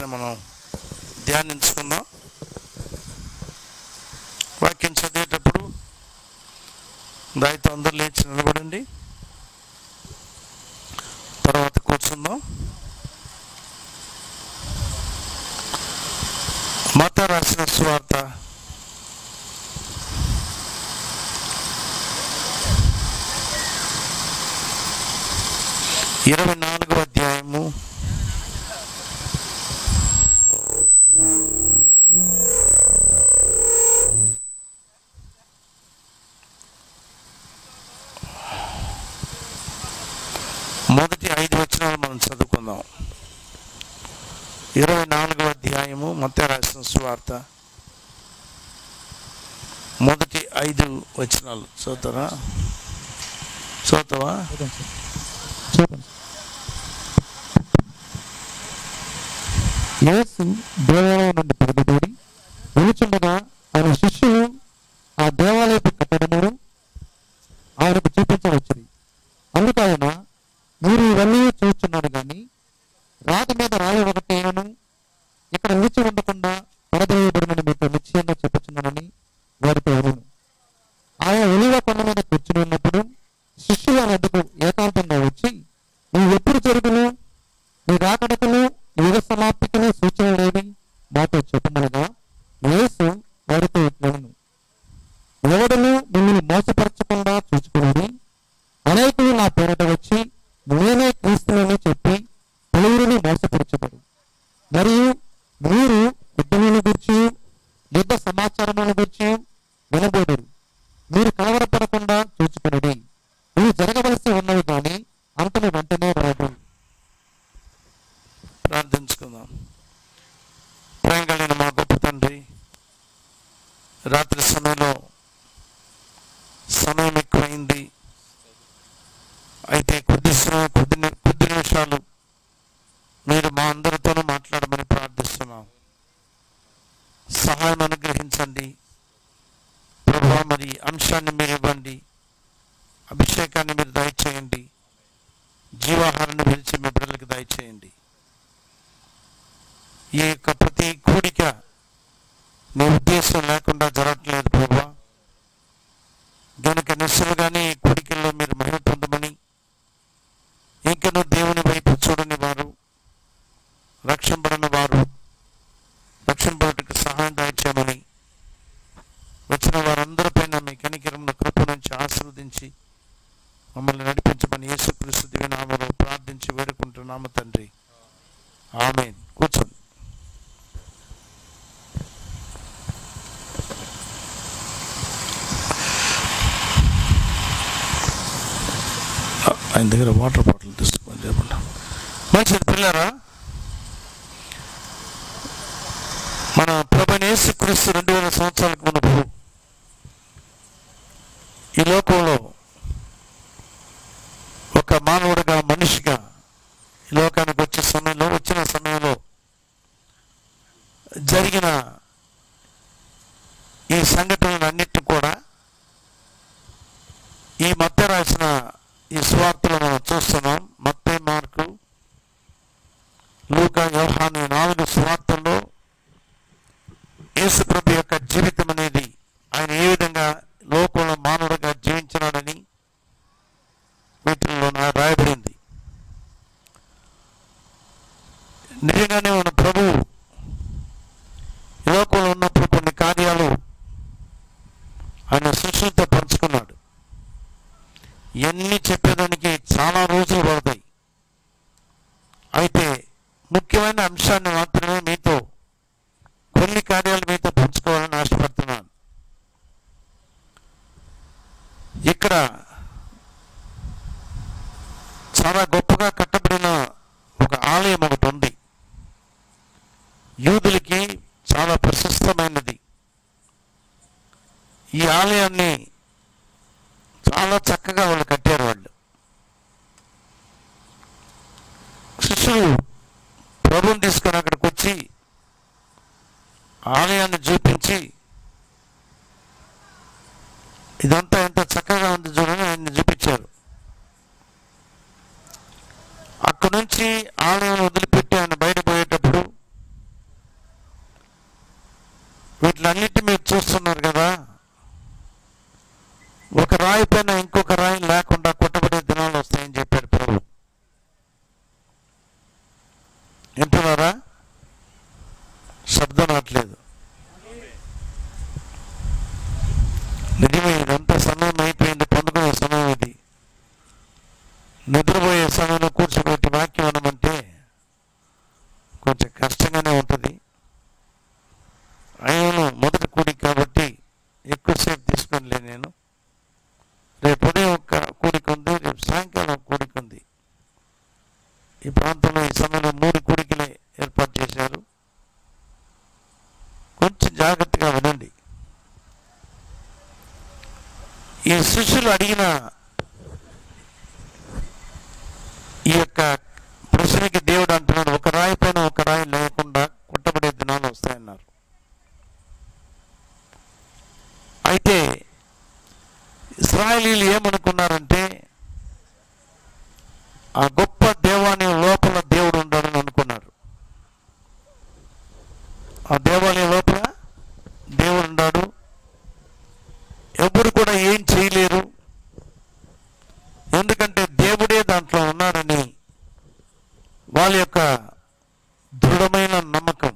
వాక్యాన్ని మనం ధ్యానించుకుందాం వాక్యం చదివేటప్పుడు దయతో అందరు లేచి నిలబడండి తర్వాత కూర్చుందాం మత రాసిన స్వార్థ ఇరవై నాలుగవ అధ్యాయము మొదటి ఐదు వచనాలు మనం చదువుకుందాం ఇరవై నాలుగవ అధ్యాయము మత్త రాసిన స్వార్థ మొదటి ఐదు వచనాలు చదువుతారా చదువుతావా చూడండి యేసు దేవాలయం నుండి బయలుదేరి వెలుచుండగా ఆయన శిష్యులు ఆ దేవాలయపు కట్టడమును ఆయనకు చూపించవచ్చింది అందుకు ఆయన మీరు ఇవన్నీ చూస్తున్నారు కానీ రాతి మీద రాయి ఒకటేనను ఇక్కడ నిలిచి ఉండకుండా పరదేయబడినని మీతో నిశ్చయంగా చెప్పుచున్నానని వారితో అను ఆయన ఒలివ కొండ మీద కూర్చుని ఉన్నప్పుడు శిష్యుల వద్దకు ఏకాంతంగా వచ్చి నువ్వు ఎప్పుడు జరుగును నీ రాకడకును యుగ సమాప్తికును సూచన లేని మాతో చెప్పమనగా యేసు వారితో ఇట్లను ఎవడను మిమ్మల్ని మోసపరచకుండా చూసుకుని అనేకులు నా పేరట వచ్చి నేనే క్రీస్తునని చెప్పి పలువురిని మోసపరచబడు మరియు మీరు యుద్ధముల గురించి యుద్ధ సమాచారముల గురించి వినబోడరు మీరు కలవరపడకుండా చూసుకునడి ఇవి జరగవలసి ఉన్నవి కానీ అంతని వెంటనే రాదు ప్రార్థించుకుందాం ప్రేమ కలిగిన మా గొప్ప తండ్రి రాత్రి సమయంలో సమయం ఎక్కువైంది అయితే కొద్ది సమయం కొద్ది ని- కొద్ది నిమిషాలు మీరు మా అందరితోనూ మాట్లాడమని ప్రార్థిస్తున్నాం సహాయం అనుగ్రహించండి ప్రభా మరి అంశాన్ని మీరు ఇవ్వండి అభిషేకాన్ని మీరు దయచేయండి జీవాహారాన్ని పిలిచి మీ బిడ్డలకు దయచేయండి ఈ యొక్క ప్రతి కూడిక నీ ఉద్దేశం లేకుండా జరగట్లేదు ప్రభా కనుక నిశ్చలుగానే ఈ కూడికల్లో మీరు మహిమ పొందమని ఇంకనూ దేవుని వైపు చూడని వారు రక్షింపడని వారు రక్షింపడటకు సహాయం దయచేయమని వచ్చిన వారందరిపైన మీ కనికరమును కృప నుంచి ఆశీర్వదించి మమ్మల్ని నడిపించమని యేసుక్రీస్తు దివ్యనామలో ప్రార్థించి వేడుకుంటున్నాము తండ్రి ఆమె కూర్చోండి ఆయన దగ్గర వాటర్ బాటిల్ తీసుకోమని చెప్పండి మంచిది పిల్లరా మన ప్రభుని యేసుక్రీస్తు రెండు వేల సంవత్సరాలకు మునుపు ఈ లోకంలో ఒక మానవుడిగా మనిషిగా ఈ లోకానికి వచ్చే సమయంలో వచ్చిన సమయంలో జరిగిన ఈ సంఘటనలన్నిటిని కూడా ఈ మత్త రాసిన ఈ స్వార్థలో మనం చూస్తున్నాం మత్తే మార్కు లూకా యోహాను ఈ నాలుగు స్వార్థల్లో యేసు ప్రభు యొక్క జీవితం అనేది ఆయన ఏ విధంగా లోకంలో మానవుడిగా జీవించినాడని వీటిల్లో నా రాయబడింది నిజంగానే మన ప్రభు ఈ లోకంలో ఉన్నప్పుడు కొన్ని కార్యాలు ఆయన శిష్యులతో పంచుకున్నాడు ఇవన్నీ చెప్పేదానికి చాలా రోజులు పడతాయి అయితే ముఖ్యమైన అంశాన్ని మాత్రమే మీతో కొన్ని కార్యాలు మీతో పంచుకోవాలని ఆశపడుతున్నాను ఇక్కడ చాలా గొప్పగా కట్టబడిన ఒక ఆలయం ఒకటి ఉంది యూదులకి చాలా ప్రశస్తమైనది ఈ ఆలయాన్ని చాలా చక్కగా వాళ్ళు కట్టారు వాళ్ళు శిష్యులు ప్రభుని తీసుకొని అక్కడికి వచ్చి ఆలయాన్ని చూపించి ఇదంతా ఎంత చక్కగా ఉంది చూడని ఆయన్ని చూపించారు అక్కడి నుంచి ఆలయం వదిలిపెట్టి ఆయన బయట పోయేటప్పుడు వీటిలన్నిటి మీరు చూస్తున్నారు కదా ఒక రాయి పైన ఇంకొక రాయి లేకుండా కొట్టబడే దినాలు వస్తాయని చెప్పాడు ప్రభు వింటున్నారా శబ్దం రావట్లేదు నిజమే ఇదంతా సమయం అయిపోయింది పండుకునే సమయం ఇది నిద్రపోయే సమయంలో కూర్చోబెట్టి వాక్యం అనమంటే కొంచెం కష్టంగానే ఉంటుంది అయినా మొదటి కూడిక కాబట్టి ఎక్కువసేపు తీసుకోనిలే నేను రేపు ఉదయం ఒక కూడిక ఉంది రేపు సాయంకాలం ఒక కూడిక ఉంది ఈ ప్రాంతంలో ఈ సమయంలో మూడు కూడికలే ఏర్పాటు చేశారు కొంచెం జాగ్రత్తగా వినండి ఈ శిష్యులు అడిగిన ఈ యొక్క ప్రశ్నకి దేవుడు అంటున్నాడు ఒక రాయి పైన ఒక రాయి లేకుండా కుట్టబడే దినాలు వస్తాయన్నారు అయితే ఇస్రాయలీలు ఏమనుకున్నారంటే ఆ గొప్ప దేవాలయం లోపల దేవుడు ఉన్నాడని అనుకున్నారు ఆ దేవాలయం లోపల దేవుడు ఉన్నాడు ఎవరు కూడా ఏం చేయలేరు ఎందుకంటే దేవుడే దాంట్లో ఉన్నాడని వాళ్ళ యొక్క దృఢమైన నమ్మకం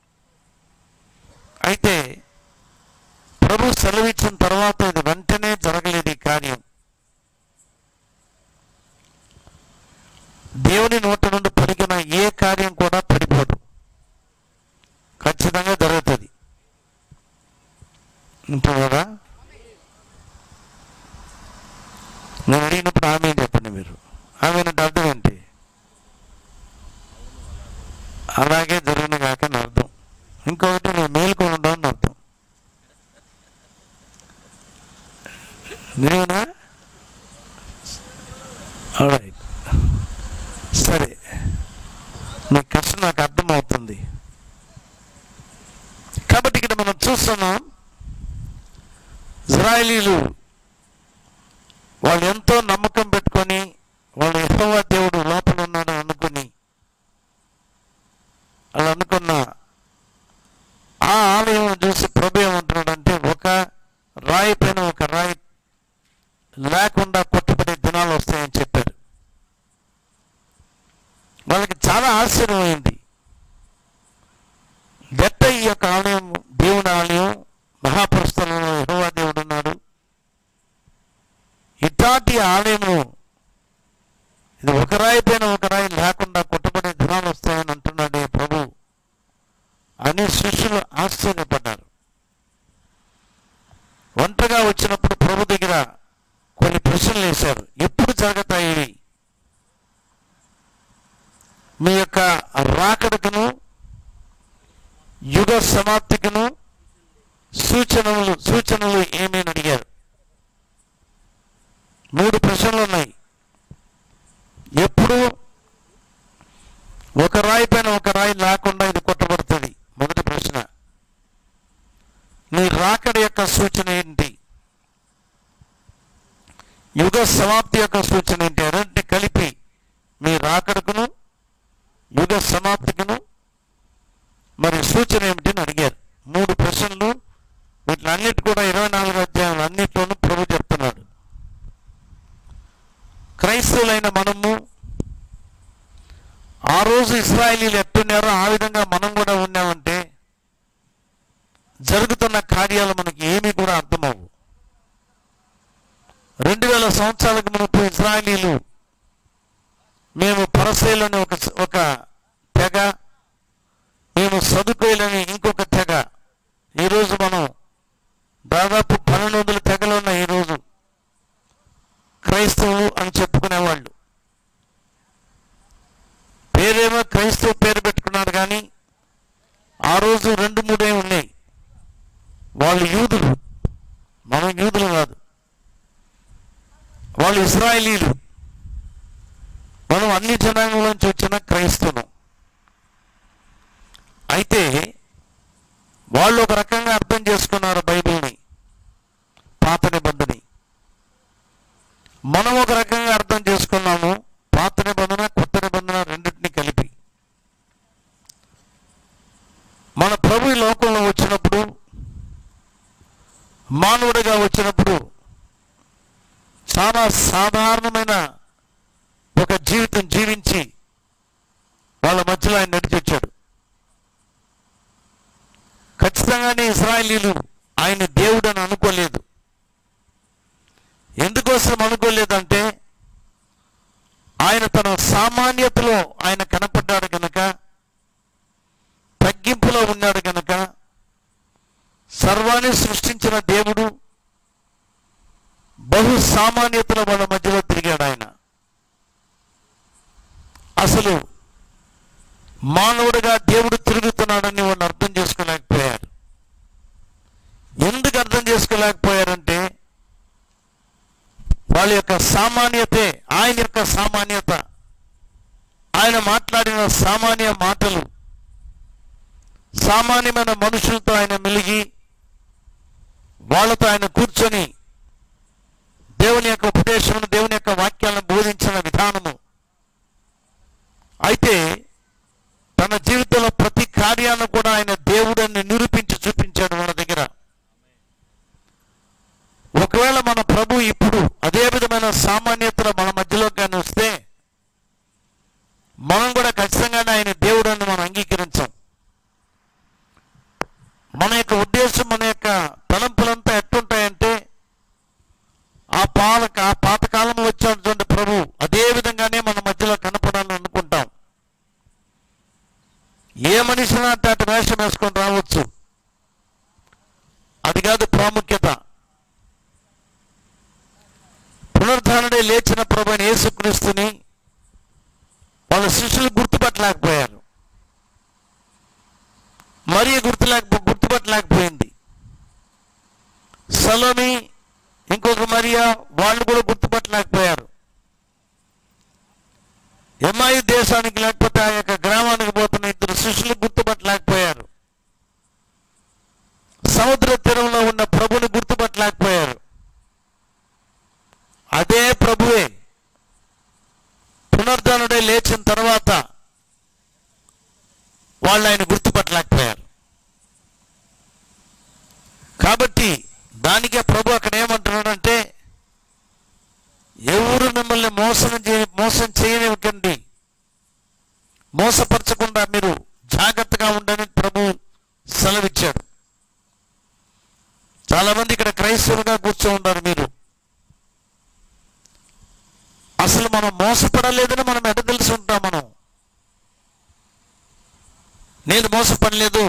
అయితే ప్రభు సెలవిచ్చిన తర్వాత ఇది వెంటనే జరగలేదు ఈ కార్యం దేవుని నోట నుండి పలికిన ఏ కార్యం కూడా పడిపోదు ఖచ్చితంగా జరుగుతుంది ఇంటున్నారా నేను అడిగినప్పుడు ఆమె చెప్పండి మీరు ఆమె అంటే అర్థం ఏంటి అలాగే జరిగిన కాక అని అర్థం ఇంకొకటి నేను మేలుకొని ఉండవు అని అర్థం నేనా రైట్ సరే నీ కష్టం నాకు అర్థమవుతుంది కాబట్టి ఇక్కడ మనం చూస్తున్నాం ఇజ్రాయలీలు వాళ్ళు ఎంతో నమ్మకం పెట్టుకొని వాళ్ళు యెహోవా దేవుడు లోపల ఉన్నాడని అనుకుని అలా అనుకున్న ఆ ఆలయం చూసి ప్రభు ఏమంటున్నాడంటే ఒక రాయి పైన ఒక రాయి లేకుండా కొట్టుబడే దినాలు వస్తాయని చెప్పారు వాళ్ళకి చాలా ఆశ్చర్యమైంది గట్ట ఈ యొక్క ఆలయం దేవుని ఆలయం మహాపురస్థలంలో యెహోవా దేవుడు ఉన్నాడు ఇట్లాంటి ఆలయము ఇది ఒక రాయి పైన ఒక రాయి లేకుండా కొట్టబడే దినాలు వస్తాయని అంటున్నాడే ప్రభు అని శిష్యులు ఆశ్చర్యపడ్డారు ఒంటరిగా వచ్చినప్పుడు ప్రభు దగ్గర కొన్ని ప్రశ్నలు వేశారు ఎప్పుడు జరుగుతాయి ఇవి మీ యొక్క రాకడకును యుగ సమాప్తికును సూచనలు సూచనలు ఏమేమి అడిగారు మూడు ప్రశ్నలు ఉన్నాయి ఎప్పుడు ఒక రాయి పైన ఒక రాయి లేకుండా ఇది కొట్టబడుతుంది మొదటి ప్రశ్న నీ రాకడ యొక్క సూచన ఏంటి యుగ సమాప్తి యొక్క సూచన ఏంటి అదంటే కలిపి మీ రాకడకును యుగ సమాప్తికును మరి సూచన ఏమిటి అని అడిగారు మూడు ప్రశ్నలు వీటిలన్నిటి కూడా ఇరవై నాలుగు అధ్యాయులు అన్నిట్లోనూ ప్రభు చెప్తున్నాడు క్రైస్తవులైన మనము ఆ రోజు ఇస్రాయలీలు ఎట్టున్నారో ఆ విధంగా మనం కూడా ఉన్నామంటే జరుగుతున్న కార్యాలు మనకి ఏమీ కూడా అర్థమవు రెండు వేల సంవత్సరాలకు మునుపు ఇస్రాయలీలు మేము పరసేలని ఒక ఒక తెగ మేము సదుకోయలని ఇంకొక తెగ ఈరోజు మనం దాదాపు పన్నెండు వందల తెగలు ఉన్నాయి ఈరోజు క్రైస్తవులు అని చెప్పుకునేవాళ్ళు పేరేమో క్రైస్తవ పేరు పెట్టుకున్నారు కానీ ఆ రోజు రెండు మూడే ఉన్నాయి వాళ్ళు యూదులు మనం యూదులు కాదు వాళ్ళు ఇస్రాయలీలు మనం అన్ని జనాంగంలోంచి వచ్చిన క్రైస్తవులం అయితే వాళ్ళు ఒక రకంగా అర్థం చేసుకున్నారు బైబిల్ని పాత నిబంధని మనం ఒక రకంగా అర్థం చేసుకున్నాము పాత నిబంధన కొత్త నిబంధన రెండింటిని కలిపి మన ప్రభు ఈ లోకంలో వచ్చినప్పుడు మానవుడిగా వచ్చినప్పుడు చాలా సాధారణమైన ఒక జీవితం జీవించి వాళ్ళ మధ్యలో ఆయన నడిచొచ్చాడు ఖచ్చితంగానే ఇస్రాయలీలు ఆయన దేవుడని అనుకోలేదు ఎందుకోసం అనుకోలేదంటే ఆయన తన సామాన్యతలో ఆయన కనపడ్డాడు కనుక తగ్గింపులో ఉన్నాడు కనుక సర్వాన్ని సృష్టించిన దేవుడు బహు సామాన్యతల వాళ్ళ మధ్యలో తిరిగాడు ఆయన అసలు మానవుడిగా దేవుడు తిరుగుతున్నాడని వాళ్ళు అర్థం చేసుకోలేకపోయారు ఎందుకు అర్థం చేసుకోలేకపోయారంటే వాళ్ళ యొక్క సామాన్యతే ఆయన యొక్క సామాన్యత ఆయన మాట్లాడిన సామాన్య మాటలు సామాన్యమైన మనుషులతో ఆయన మెలిగి వాళ్ళతో ఆయన కూర్చొని దేవుని యొక్క ఉపదేశమును దేవుని యొక్క వాక్యాలను బోధించిన విధానము అయితే తన జీవితంలో ప్రతి కార్యాన్ని కూడా ఆయన దేవుడని నిరూపించి చూపించాడు మన దగ్గర ఒకవేళ మన ప్రభు ఇప్పుడు అదే విధమైన సామాన్యతలో మన మధ్యలో కానీ వస్తే మనం కూడా ఖచ్చితంగానే ఆయన దేవుడని మనం అంగీకరించాం మన యొక్క ఉద్దేశం మన యొక్క తలంపులంతా ఎట్టుంటాయంటే ఆ పాలక ఆ పాతకాలంలో వచ్చినటువంటి ప్రభు అదే విధంగానే మన మధ్యలో కనపడాలని అనుకుంటాం ఏ మనిషినా అటు వేషం వేసుకొని రావచ్చు అది కాదు ప్రాముఖ్యత పునరుద్ధారణే లేచిన ప్రభు అయిన యేసుక్రీస్తుని వాళ్ళ శిష్యులు గుర్తుపట్టలేకపోయారు మరీ గుర్తులేక గుర్తుపట్టలేకపోయింది సలోమి ఇంకొక మరియా వాళ్ళు కూడా గుర్తుపట్టలేకపోయారు ఎంఐ దేశానికి లేకపోతే ఆ యొక్క గ్రామానికి పోతున్న ఇద్దరు శిష్యులు గుర్తుపట్టలేకపోయారు సముద్ర తీరంలో ఉన్న ప్రభుని గుర్తుపట్టలేకపోయారు అదే ప్రభువే పునర్ధనుడే లేచిన తర్వాత వాళ్ళు ఆయన గుర్తుపట్టలేకపోయారు కాబట్టి దానికే ప్రభు అక్కడ ఏమంటున్నాడంటే ఎవరు మిమ్మల్ని మోసం చేయ మోసం చేయనివ్వకండి మోసపరచకుండా మీరు జాగ్రత్తగా ఉండని ప్రభు సెలవిచ్చాడు చాలా మంది ఇక్కడ క్రైస్తవులుగా కూర్చో ఉన్నారు మీరు అసలు మనం మోసపడలేదని మనం ఎట తెలిసి ఉంటాం మనం నేను మోసపడలేదు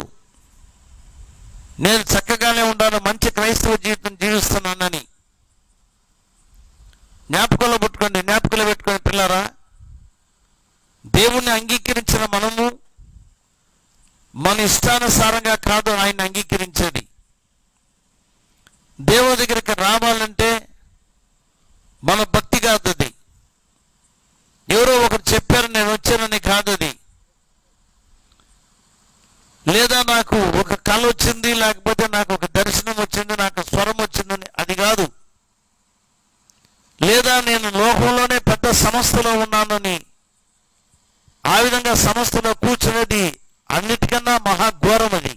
నేను చక్కగానే ఉన్నాను మంచి క్రైస్తవ జీవితం జీవిస్తున్నానని జ్ఞాపకంలో పెట్టుకోండి జ్ఞాపకంలో పెట్టుకోండి పిల్లరా దేవుణ్ణి అంగీకరించిన మనము మన ఇష్టానుసారంగా కాదు ఆయన అంగీకరించేది దేవుని దగ్గరికి రావాలంటే మన భక్తి కాదు అది ఎవరో ఒకరు చెప్పారు నేను వచ్చానని కాదు అది లేదా నాకు ఒక కళ వచ్చింది లేకపోతే నాకు ఒక దర్శనం వచ్చింది నాకు స్వరం వచ్చిందని అది కాదు లేదా నేను లోకంలోనే పెద్ద సంస్థలో ఉన్నానని ఆ విధంగా సంస్థలో కూర్చునేది అన్నిటికన్నా మహాఘోరం అది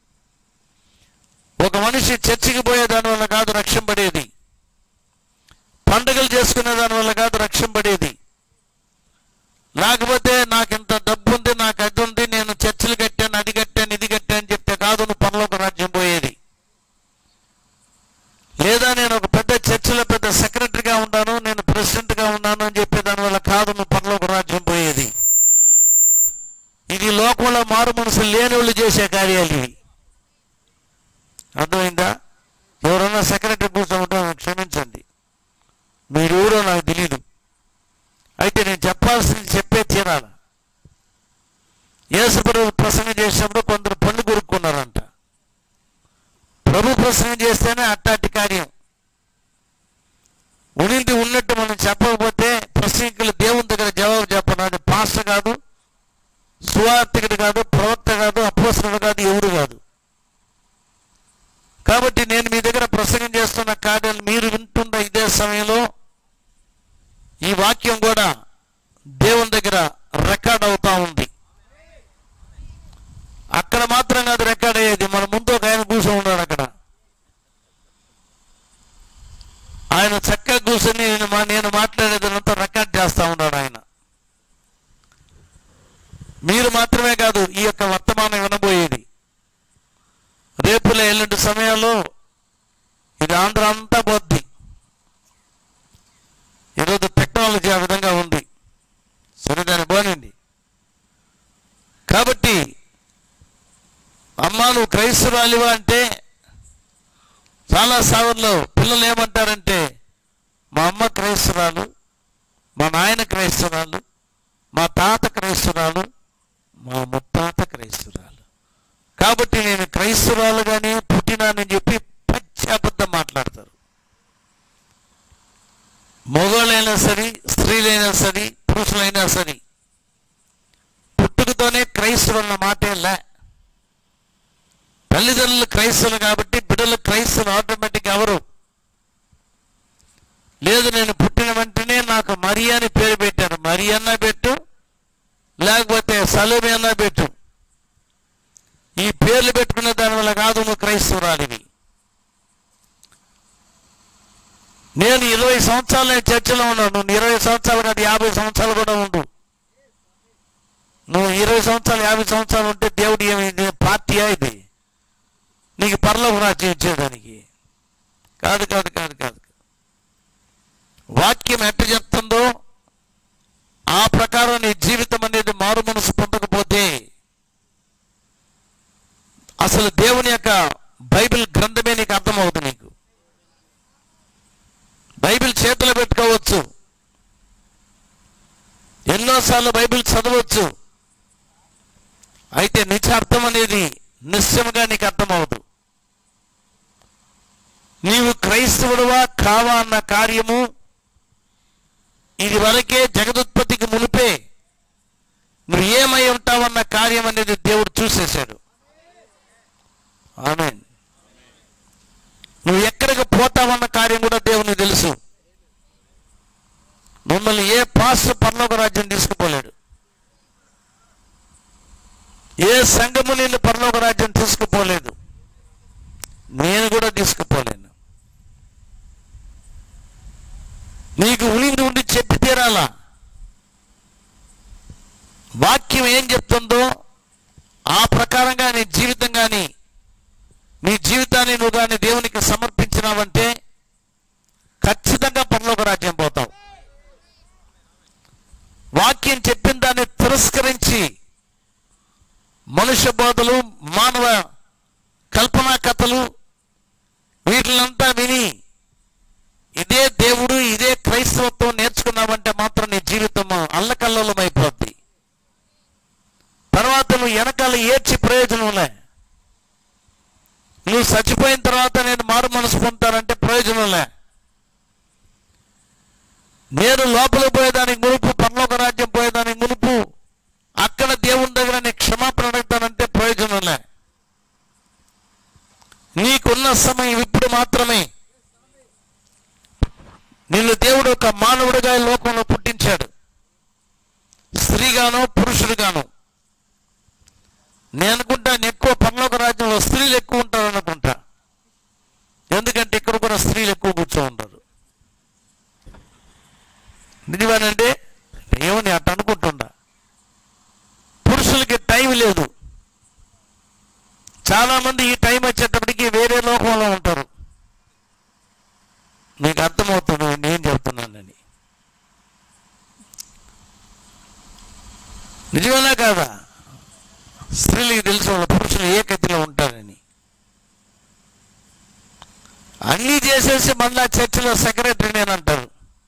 ఒక మనిషి చర్చికి పోయే దాని వల్ల కాదు రక్షింపడేది పండుగలు చేసుకునే దాని వల్ల కాదు రక్షింపడేది లేకపోతే నాకు ఇంత డబ్బు ఉంది నాకు అది ఉంది నేను చర్చిలు కట్టాను అది కట్టాను ఇది కట్టాను అని చెప్తే కాదు నువ్వు పరలోక రాజ్యం పోయేది లేదా నేను ఒక పెద్ద చర్చిలో పెద్ద సెక్రటరీగా ఉన్నాను నేను ప్రెసిడెంట్గా ఉన్నాను అని చెప్పే దాని వల్ల కాదు నువ్వు పరలోక రాజ్యం పోయేది ఇది లోకంలో మారు మనసులు లేని వాళ్ళు చేసే కార్యాలు ఇవి అర్థమైందా ఎవరన్నా సెక్రటరీ కూర్చోమంటే క్షమించండి మీరు ఎవరో నాకు తెలియదు అయితే నేను చెప్పాల్సింది చెప్పే తీరాలి యేసుప్రభు ప్రసంగం చేసినప్పుడు కొందరు పళ్ళు కొరుక్కున్నారంట ప్రభు ప్రసంగం చేస్తేనే అట్టాటి కార్యం ఉనింది ఉన్నట్టు మనం చెప్పకపోతే ప్రసంగికులు దేవుని దగ్గర జవాబు చెప్పనాడు పాస్టర్ కాదు సువార్థికుడు కాదు ప్రవక్త కాదు అపోసరుడు కాదు ఎవరు కాదు కాబట్టి నేను మీ దగ్గర ప్రసంగం చేస్తున్న కార్యాలు మీరు వింటున్న ఇదే సమయంలో ఈ వాక్యం కూడా దేవుని దగ్గర రికార్డ్ అవుతా ఉంది అక్కడ మాత్రం కాదు రికార్డ్ అయ్యేది మన ముందు ఒక ఆయన కూర్చొని ఉన్నాడు అక్కడ సమయాల్లో ఇది ఆంధ్ర అంతా పోద్ది ఈరోజు టెక్నాలజీ ఆ విధంగా ఉంది సరే దాన్ని పోనండి కాబట్టి అమ్మా నువ్వు క్రైస్తవురాలివా అంటే చాలా సావర్లో పిల్లలు ఏమంటారంటే మా అమ్మ క్రైస్తవురాలు మా నాయన క్రైస్తవురాలు మా తాత క్రైస్తవురాలు మా ముత్తాత క్రైస్తవురాలు కాబట్టి నేను క్రైస్తవురాలుగానే పుట్టినానని చెప్పి పచ్చి అబద్ధం మాట్లాడతారు మగవాళ్ళైనా సరే స్త్రీలైనా సరే పురుషులైనా సరే పుట్టుకతోనే క్రైస్తవులు అన్న మాటే లే తల్లిదండ్రులు క్రైస్తవులు కాబట్టి బిడ్డలు క్రైస్తవులు ఆటోమేటిక్ ఎవరు లేదు నేను పుట్టిన వెంటనే నాకు మరి అని పేరు పెట్టారు మరి అన్న పెట్టు లేకపోతే సలోమి అన్న పెట్టు ఈ పేర్లు పెట్టుకున్న దాని వల్ల కాదు నువ్వు క్రైస్తవురాలివి నేను ఇరవై సంవత్సరాలు నేను చర్చిలో ఉన్నాను నువ్వు ఇరవై సంవత్సరాలు కాదు యాభై సంవత్సరాలు కూడా ఉండు నువ్వు ఇరవై సంవత్సరాలు యాభై సంవత్సరాలు ఉంటే దేవుడు ఏమి ఇది పార్టీయా ఇది నీకు పరలోక రాజ్యం ఇచ్చేదానికి కాదు కాదు కాదు కాదు వాక్యం ఎట్ట చెప్తుందో ఆ ప్రకారం నీ జీవితం అనేది మారు మనసు పొందకపోతే అసలు దేవుని యొక్క బైబిల్ గ్రంథమే నీకు అర్థమవుతుంది నీకు బైబిల్ చేతిలో పెట్టుకోవచ్చు ఎన్నోసార్లు బైబిల్ చదవచ్చు అయితే నిజార్థం అనేది నిశ్చయముగా నీకు అర్థమవుదు నీవు క్రైస్తవుడువా కావా అన్న కార్యము ఇది వరకే జగదుత్పత్తికి మునిపే నువ్వు ఏమై ఉంటావన్న కార్యం అనేది దేవుడు చూసేశాడు ఆమె నువ్వు ఎక్కడికి పోతావన్న కార్యం కూడా దేవునికి తెలుసు మిమ్మల్ని ఏ పాస్ పరలోక రాజ్యం తీసుకుపోలేడు ఏ సంఘము నిన్ను పరలోక రాజ్యం తీసుకుపోలేదు నేను కూడా తీసుకుపోలేను నీకు ఉనికి ఉండి చెప్పి తీరాలా వాక్యం ఏం చెప్తుందో ఆ ప్రకారంగా నీ జీవితం కానీ నీ జీవితాన్ని నువ్వు కానీ దేవునికి సమర్పించినావంటే ఖచ్చితంగా పరలోక రాజ్యం పోతావు వాక్యం చెప్పిన దాన్ని తిరస్కరించి మనుష్య బోధలు మానవ కల్పనా కథలు వీటినంతా విని ఇదే దేవుడు ఇదే క్రైస్తవత్వం నేర్చుకున్నావంటే మాత్రం నీ జీవితం అల్లకల్లోలం అయిపోద్ది తర్వాత నువ్వు వెనకాల ఏడ్చి ప్రయోజనంలే నువ్వు చచ్చిపోయిన తర్వాత నేను మారు మనసు పొందుతానంటే ప్రయోజనంలే నేను లోపల పోయేదానికి మునుపు పరలోక రాజ్యం పోయేదానికి మునుపు అక్కడ దేవుని దగ్గర నేను క్షమాపణ అడుగుతానంటే ప్రయోజనంలే నీకున్న సమయం ఇప్పుడు మాత్రమే నిన్ను దేవుడు ఒక మానవుడిగా ఈ లోకంలో పుట్టించాడు స్త్రీగానో పురుషుడిగానో నేను అనుకుంటా ఎక్కువ పరలోక రాజ్యంలో స్త్రీలు ఎక్కువ ఉంటారు అనుకుంటా ఎందుకంటే ఇక్కడ కూడా స్త్రీలు ఎక్కువ కూర్చో ఉంటారు నిజమేనండి ఏమని అట్ట అనుకుంటుండా పురుషులకి టైం లేదు చాలా మంది ఈ టైం వచ్చేటప్పటికి వేరే లోకంలో ఉంటారు మీకు అర్థమవుతుంది నేను చెప్తున్నానని నిజమేనా కాదా స్త్రీలకి తెలిసిన వాళ్ళ పురుషులు ఏ గతిలో ఉంటారని అన్నీ చేసేసి మళ్ళా చర్చిలో సెక్రటరీ నేను అంటారు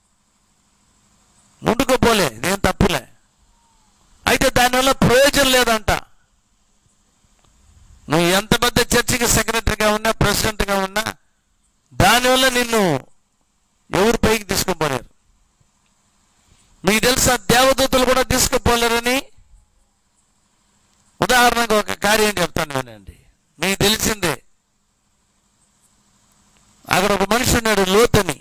ముందుకు పోలే నేను తప్పులే అయితే దానివల్ల ప్రయోజనం లేదంట నువ్వు ఎంత పెద్ద చర్చికి సెక్రటరీగా ఉన్నా ప్రెసిడెంట్గా ఉన్నా దానివల్ల నిన్ను ఎవరు పైకి తీసుకుపోలేరు మీకు తెలుసా దేవదూతలు కూడా తీసుకుపోలేరని ఉదాహరణకు ఒక కార్యం చెప్తాను వినండి మీకు తెలిసిందే అక్కడ ఒక మనిషి ఉన్నాడు లోతని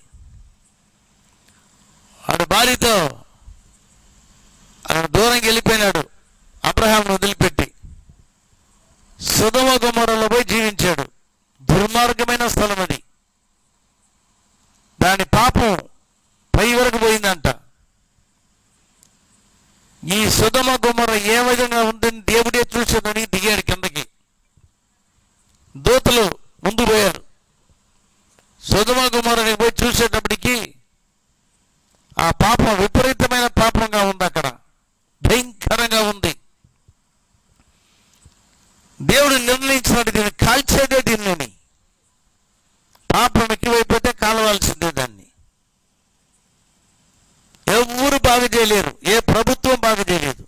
వాడు భార్యతో అక్కడ దూరంకి వెళ్ళిపోయినాడు అబ్రహాంను వదిలిపెట్టి సుధమ గుమ్మరంలో పోయి జీవించాడు దుర్మార్గమైన స్థలం అది దాని పాపం పై వరకు పోయిందంట ఈ సుధమ గుమ్మర ఏ విధంగా ఉందని దేవుడే చూసేదని దిగాడు కిందకి దూతలు ముందు దేవుడు నిర్ణయించినట్టు దీన్ని కాల్చేదే దీన్ని పాపం ఎక్కువైపోతే కాలవలసిందే దాన్ని ఎవరు బాగు చేయలేరు ఏ ప్రభుత్వం బాగు చేయలేదు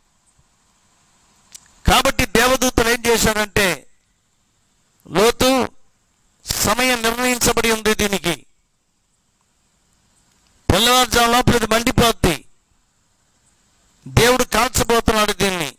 కాబట్టి దేవదూతలు ఏం చేశారంటే లోతు సమయం నిర్ణయించబడి ఉంది దీనికి తెల్లవారుజాము లోపల ఇది మండిపోద్ది దేవుడు కాల్చబోతున్నాడు దీన్ని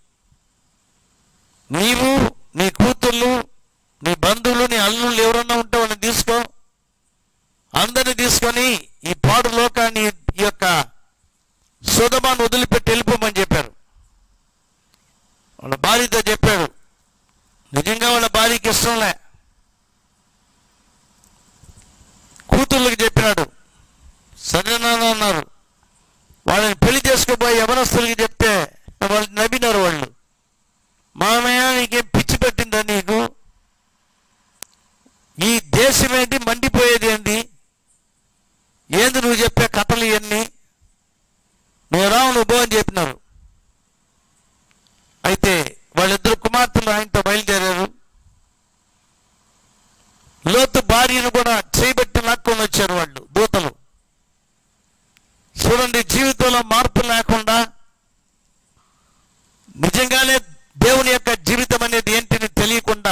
నీవు నీ కూతుళ్ళు నీ బంధువులు నీ అల్లుళ్ళు ఎవరన్నా ఉంటే వాళ్ళని తీసుకో అందరిని తీసుకొని ఈ పాడు లోకాన్ని ఈ యొక్క సుధమాన్ని వదిలిపెట్టి వెళ్ళిపోమని చెప్పారు వాళ్ళ భార్యతో చెప్పాడు నిజంగా వాళ్ళ భార్యకి ఇష్టంలే కూతుళ్ళకి చెప్పినాడు సరేనా అన్నారు వాళ్ళని పెళ్లి చేసుకోబోయే యవనస్తులకి చెప్తే వాళ్ళు నవ్వినారు వాళ్ళు మామయ్య నీకేం పిచ్చి పెట్టిందా నీకు ఈ దేశం ఏంటి మండిపోయేది ఏంటి ఏంది నువ్వు చెప్పే కథలు ఇవన్నీ నువ్వు రావు నువ్వు బో అని చెప్పినారు అయితే వాళ్ళిద్దరు కుమార్తెలు ఆయనతో బయలుదేరారు లోతు భార్యను కూడా చేయబట్టి లాక్కొని వచ్చారు వాళ్ళు దూతలు చూడండి జీవితంలో మార్పు లేకుండా నిజంగానే దేవుని యొక్క జీవితం అనేది ఏంటిని తెలియకుండా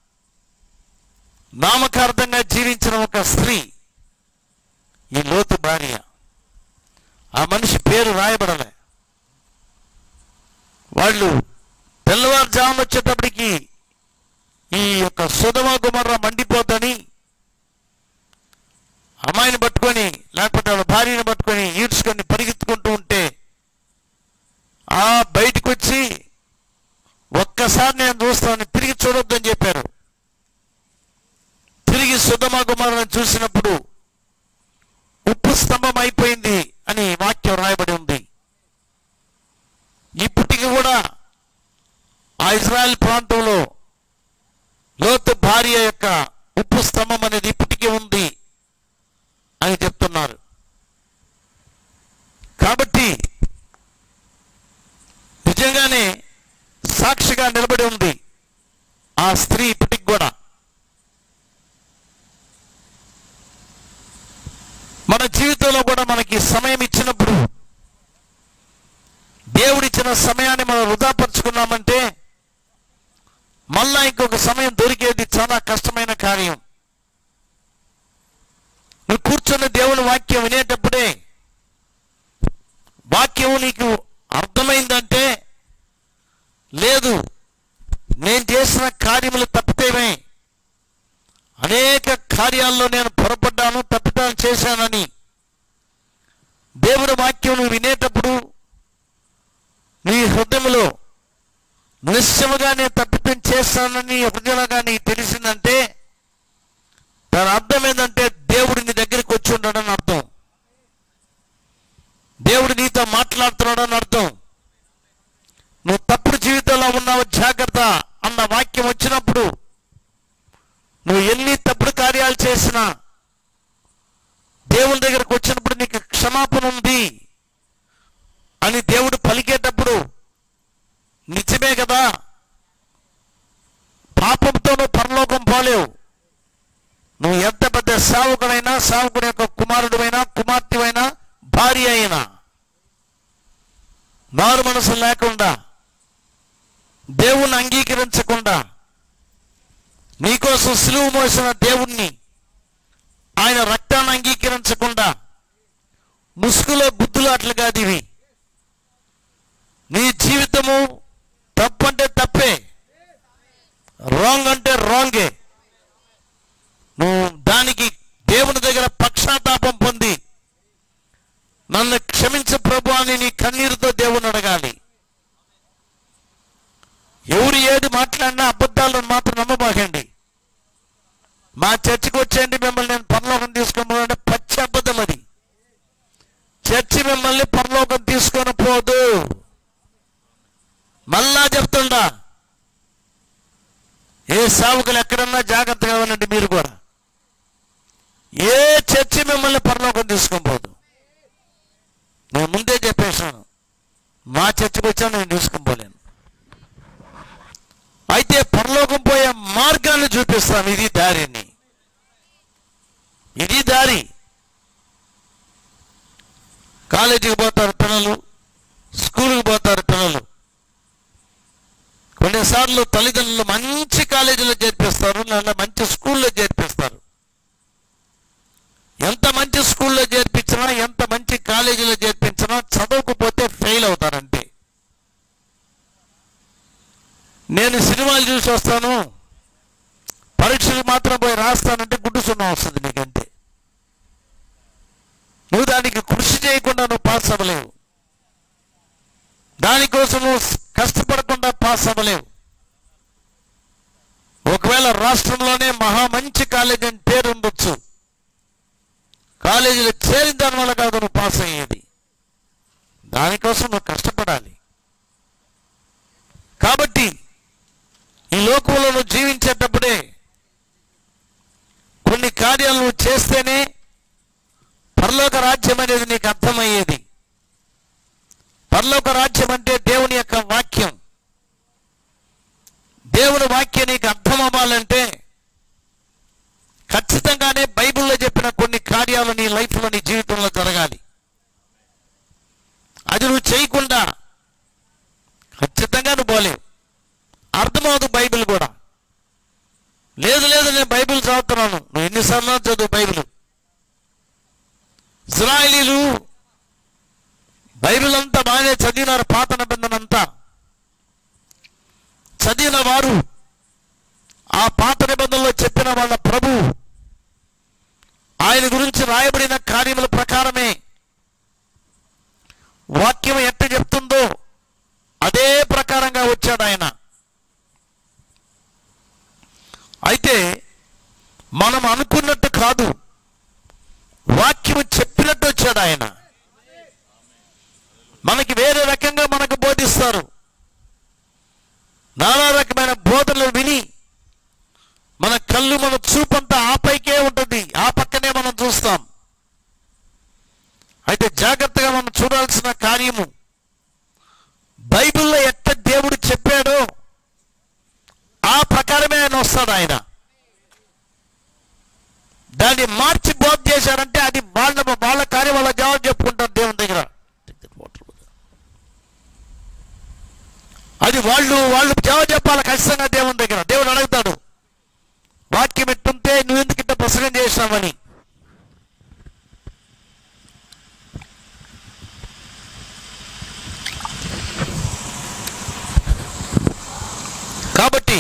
నామకార్థంగా జీవించిన ఒక స్త్రీ ఈ లోతు భార్య ఆ మనిషి పేరు రాయబడలే వాళ్ళు తెల్లవారుజామున వచ్చేటప్పటికి ఈ యొక్క సుధమ గుమర్ర మండిపోతని అమ్మాయిని పట్టుకొని లేకపోతే వాళ్ళ భార్యని పట్టుకొని ఈడ్చుకొని పరిగెత్తుకుంటూ ఉంటే ఆ బయటకు వచ్చి ఒక్కసారి నేను చూస్తాను తిరిగి చూడొద్దని చెప్పారు తిరిగి సుధమ కుమారుని చూసినప్పుడు ఉప్పు స్తంభం అయిపోయింది అని వాక్యం రాయబడి ఉంది ఇప్పటికి కూడా ఆ ఇజ్రాయెల్ ప్రాంతంలో లోతు భార్య యొక్క ఉప్పు స్తంభం అనేది ఇప్పటికీ ఉంది అని చెప్తున్నారు కాబట్టి నిజంగానే సాక్షిగా నిలబడి ఉంది ఆ స్త్రీ ఇప్పటికి కూడా మన జీవితంలో కూడా మనకి సమయం ఇచ్చినప్పుడు దేవుడిచ్చిన సమయాన్ని మనం వృధాపరుచుకున్నామంటే మళ్ళా ఇంకొక సమయం దొరికేది చాలా కష్టమైన కార్యం నువ్వు కూర్చొని దేవుని వాక్యం వినేటప్పుడే వాక్యం నీకు అర్థమైందంటే లేదు నేను చేసిన కార్యములు తప్పితేమే అనేక కార్యాల్లో నేను పొరపడ్డాను తప్పిదాలు చేశానని దేవుని వాక్యం నువ్వు వినేటప్పుడు నీ హృదయంలో నిశ్చయముగా నేను తప్పితం చేస్తానని హృదయంగా నీకు తెలిసిందంటే దాని అర్థం ఏంటంటే దేవుడు నీ దగ్గరికి వచ్చి ఉన్నాడని అర్థం దేవుడు నీతో మాట్లాడుతున్నాడని అర్థం నువ్వు తప్పుడు జీవితంలో ఉన్నావు జాగ్రత్త అన్న వాక్యం వచ్చినప్పుడు నువ్వు ఎన్ని తప్పుడు కార్యాలు చేసినా దేవుని దగ్గరకు వచ్చినప్పుడు నీకు క్షమాపణ ఉంది అని దేవుడు పలికేటప్పుడు నిజమే కదా పాపంతో నువ్వు పరలోకం పోలేవు నువ్వు ఎంత పెద్ద సావుకుడైనా సావుకుడి యొక్క కుమారుడువైనా కుమార్తెవైనా భార్య అయినా నారు మనసు లేకుండా దేవుణ్ణి అంగీకరించకుండా నీకోసం సులువు మోసిన దేవుణ్ణి ఆయన రక్తాన్ని అంగీకరించకుండా ముసుగులో గుద్దులు అట్లు కాదు ఇవి నీ జీవితము తప్పంటే తప్పే రాంగ్ అంటే రాంగే నువ్వు దానికి దేవుని దగ్గర పక్షాతాపం పొంది నన్ను క్షమించు ప్రభు అని నీ కన్నీరుతో దేవుని అడగాలి ఎవరు ఏది మాట్లాడినా అబద్ధాలను మాత్రం నమ్మబాకండి మా చర్చికి వచ్చేయండి మిమ్మల్ని నేను పరలోకం తీసుకోమంటే పచ్చి అబద్ధం అది చర్చి మిమ్మల్ని పరలోకం తీసుకొని పోదు మళ్ళా చెప్తుండా ఏ సావుకులు ఎక్కడన్నా జాగ్రత్తగా ఉండండి మీరు కూడా ఏ చర్చి మిమ్మల్ని పరలోకం తీసుకొని పోదు నేను ముందే చెప్పేశాను మా చర్చికి వచ్చా నేను తీసుకొని పోలేను అయితే పరలోకం చూపిస్తాను ఇది దారిని ఇది దారి కాలేజీకి పోతారు పిల్లలు స్కూల్కి పోతారు పిల్లలు కొన్నిసార్లు తల్లిదండ్రులు మంచి కాలేజీలో చేర్పిస్తారు లేదా మంచి స్కూల్లో చేర్పిస్తారు ఎంత మంచి స్కూల్లో చేర్పించినా ఎంత మంచి కాలేజీలో చేర్పించినా చదవకపోతే ఫెయిల్ అవుతారంటే నేను సినిమాలు చూసి వస్తాను పరీక్షలు మాత్రం పోయి రాస్తానంటే గుడ్డు సున్నా వస్తుంది నీకంటే నువ్వు దానికి కృషి చేయకుండా నువ్వు పాస్ అవ్వలేవు దానికోసం నువ్వు కష్టపడకుండా పాస్ అవ్వలేవు ఒకవేళ రాష్ట్రంలోనే మహా మంచి కాలేజీ అని పేరు ఉండొచ్చు కాలేజీలో చేరిన దాని వల్ల కాదు నువ్వు పాస్ అయ్యేది దానికోసం నువ్వు కష్టపడాలి కాబట్టి ఈ లోకంలో నువ్వు జీవించేటప్పుడే కొన్ని కార్యాలు నువ్వు చేస్తేనే పరలోక రాజ్యం అనేది నీకు అర్థమయ్యేది పరలోక రాజ్యం అంటే దేవుని యొక్క వాక్యం దేవుని వాక్యం నీకు అర్థం అవ్వాలంటే ఖచ్చితంగానే బైబిల్లో చెప్పిన కొన్ని కార్యాలు నీ లైఫ్లో నీ జీవితంలో జరగాలి అది నువ్వు చేయకుండా ఖచ్చితంగా నువ్వు పోలేవు అర్థమవుతుంది బైబిల్ కూడా లేదు లేదు నేను బైబిల్ చదువుతున్నాను నువ్వు ఎన్నిసార్లు చదువు బైబిల్ ఇజ్రాయలీలు బైబిల్ అంతా బాగానే చదివినారు పాత నిబంధన అంతా చదివిన వారు ఆ పాత నిబంధనలో చెప్పిన వాళ్ళ ప్రభు ఆయన గురించి రాయబడిన కార్యముల ప్రకారమే వాక్యం ఎట్ట చెప్తుందో అదే ప్రకారంగా వచ్చాడు ఆయన అయితే మనం అనుకున్నట్టు కాదు వాక్యము చెప్పినట్టు వచ్చాడు ఆయన మనకి వేరే రకంగా మనకు బోధిస్తారు నానా రకమైన బోధనలు విని మన కళ్ళు మన చూపంతా ఆ పైకే ఉంటుంది ఆ పక్కనే మనం చూస్తాం అయితే జాగ్రత్తగా మనం చూడాల్సిన కార్యము బైబిల్లో ఎట్ట దేవుడు చెప్పాడో ఆ ప్రకారమే ఆయన వస్తాడు ఆయన దాన్ని మార్చి బోధ చేశారంటే అది వాళ్ళ వాళ్ళ కార్యం వాళ్ళ జవాబు చెప్పుకుంటారు దేవుని దగ్గర అది వాళ్ళు వాళ్ళు జవాబు చెప్పాలి ఖచ్చితంగా దేవుని దగ్గర దేవుడు అడుగుతాడు వాక్యం ఎట్టుంటే నువ్వు ఎందుకు ఇంత ప్రసంగం చేసినావని కాబట్టి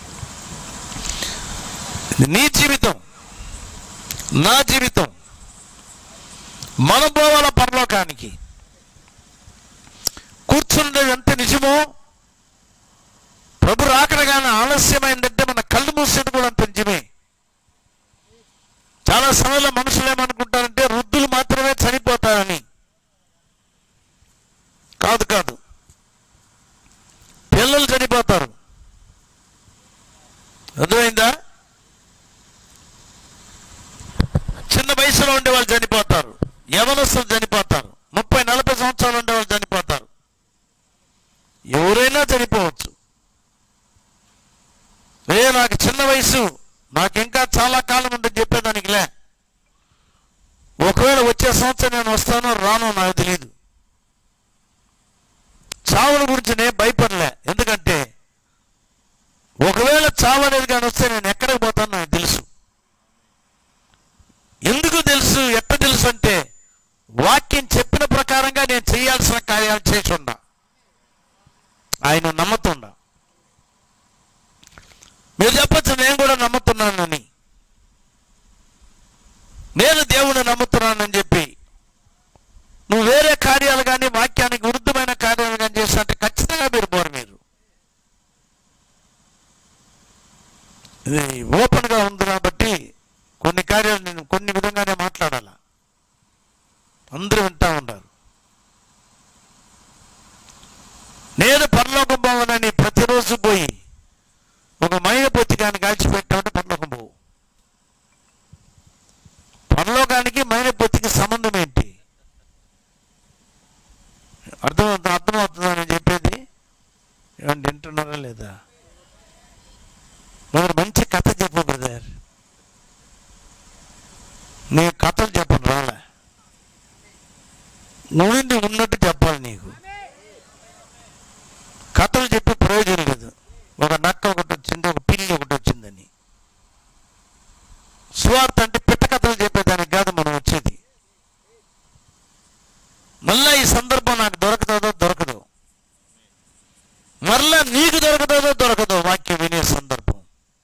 నీ జీవితం నా జీవితం మనం పోవాల పరలోకానికి కూర్చుండేది ఎంత నిజమో ప్రభు రాకడగానే ఆలస్యమైందంటే మన కళ్ళు మూసేది కూడా అంత నిజమే చాలా సమయంలో మనుషులు ఏమనుకుంటారంటే వృద్ధులు మాత్రమే చనిపోతారని కాదు కాదు పిల్లలు చనిపోతారు అర్థమైందా చిన్న వయసులో ఉండే వాళ్ళు చనిపోతారు యవనస్తులు చనిపోతారు ముప్పై నలభై సంవత్సరాలు ఉండే వాళ్ళు చనిపోతారు ఎవరైనా చనిపోవచ్చు ఏ నాకు చిన్న వయసు నాకు ఇంకా చాలా కాలం ఉంటుంది చెప్పేదానికి లే ఒకవేళ వచ్చే సంవత్సరం నేను వస్తానో రానో నాకు తెలియదు చావుల గురించి నేను భయపడలే ఎందుకంటే ఒకవేళ చావు అనేది కానీ వస్తే నేను ఎక్కడికి పోతానో నాకు తెలుసు ఎందుకు తెలుసు ఎట్ట తెలుసు అంటే వాక్యం చెప్పిన ప్రకారంగా నేను చేయాల్సిన కార్యాలు చేసి ఉండా ఆయన నమ్ముతుండా మీరు చెప్పచ్చు నేను కూడా నమ్ముతున్నానని నేను దేవుని నమ్ముతున్నానని చెప్పి నువ్వు వేరే కార్యాలు కానీ వాక్యానికి విరుద్ధమైన కార్యాలు కానీ చేసినట్టు ఖచ్చితంగా మీరు పోరు మీరు ఇది ఓపెన్గా ఉంది కాబట్టి కొన్ని కార్యాలు నేను కొన్ని విధంగానే మాట్లాడాల అందరూ వింటా ఉన్నారు నేను పరలోకం పోవాలని ప్రతిరోజు పోయి ఒక మైన పొత్తికాన్ని కాల్చిపెట్టామంటే పరలోకం పోవు పరలోకానికి మైన పొత్తికి సంబంధం ఏంటి అర్థమవుతుంది అర్థమవుతుందా నేను చెప్పేది ఏమంటే వింటున్నారా లేదా మరి మంచి కథ చెప్పు నేను కథలు చెప్పను రాలే ఉండి ఉన్నట్టు చెప్పాలి నీకు కథలు చెప్పి ప్రయోజనం లేదు ఒక నక్క ఒకటి వచ్చింది ఒక పిల్లి ఒకటి వచ్చిందని స్వార్థ అంటే పిట్ట కథలు చెప్పేదానికి కాదు మనం వచ్చేది మళ్ళా ఈ సందర్భం నాకు దొరకదో దొరకదు మరలా నీకు దొరకదో దొరకదో వాక్యం వినే సందర్భం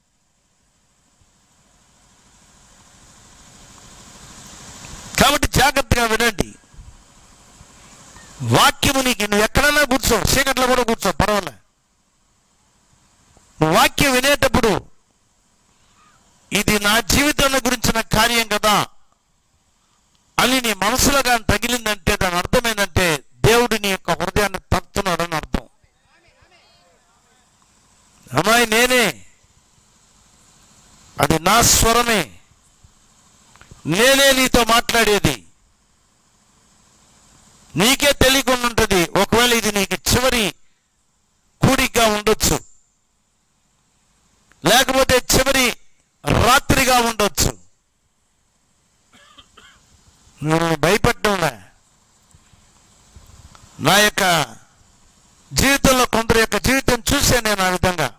కాబట్టి జాగ్రత్తగా వినండి వాక్యము నీకు నువ్వు ఎక్కడైనా కూర్చో చీకట్లో కూడా కూర్చో పర్వాలే నువ్వు వాక్యం వినేటప్పుడు ఇది నా జీవితంలో గురించిన కార్యం కదా అని నీ మనసులో కానీ తగిలిందంటే దాని అర్థం ఏంటంటే దేవుడు నీ యొక్క హృదయాన్ని తడుతున్నాడని అర్థం అమ్మాయి నేనే అది నా స్వరమే నేనే నీతో మాట్లాడేది నీకే తెలియకుండా ఉంటుంది ఒకవేళ ఇది నీకు చివరి కూడికగా ఉండొచ్చు లేకపోతే చివరి రాత్రిగా ఉండొచ్చు నేను భయపడ్డంలే నా యొక్క జీవితంలో కొందరి యొక్క జీవితం చూసే నేను ఆ విధంగా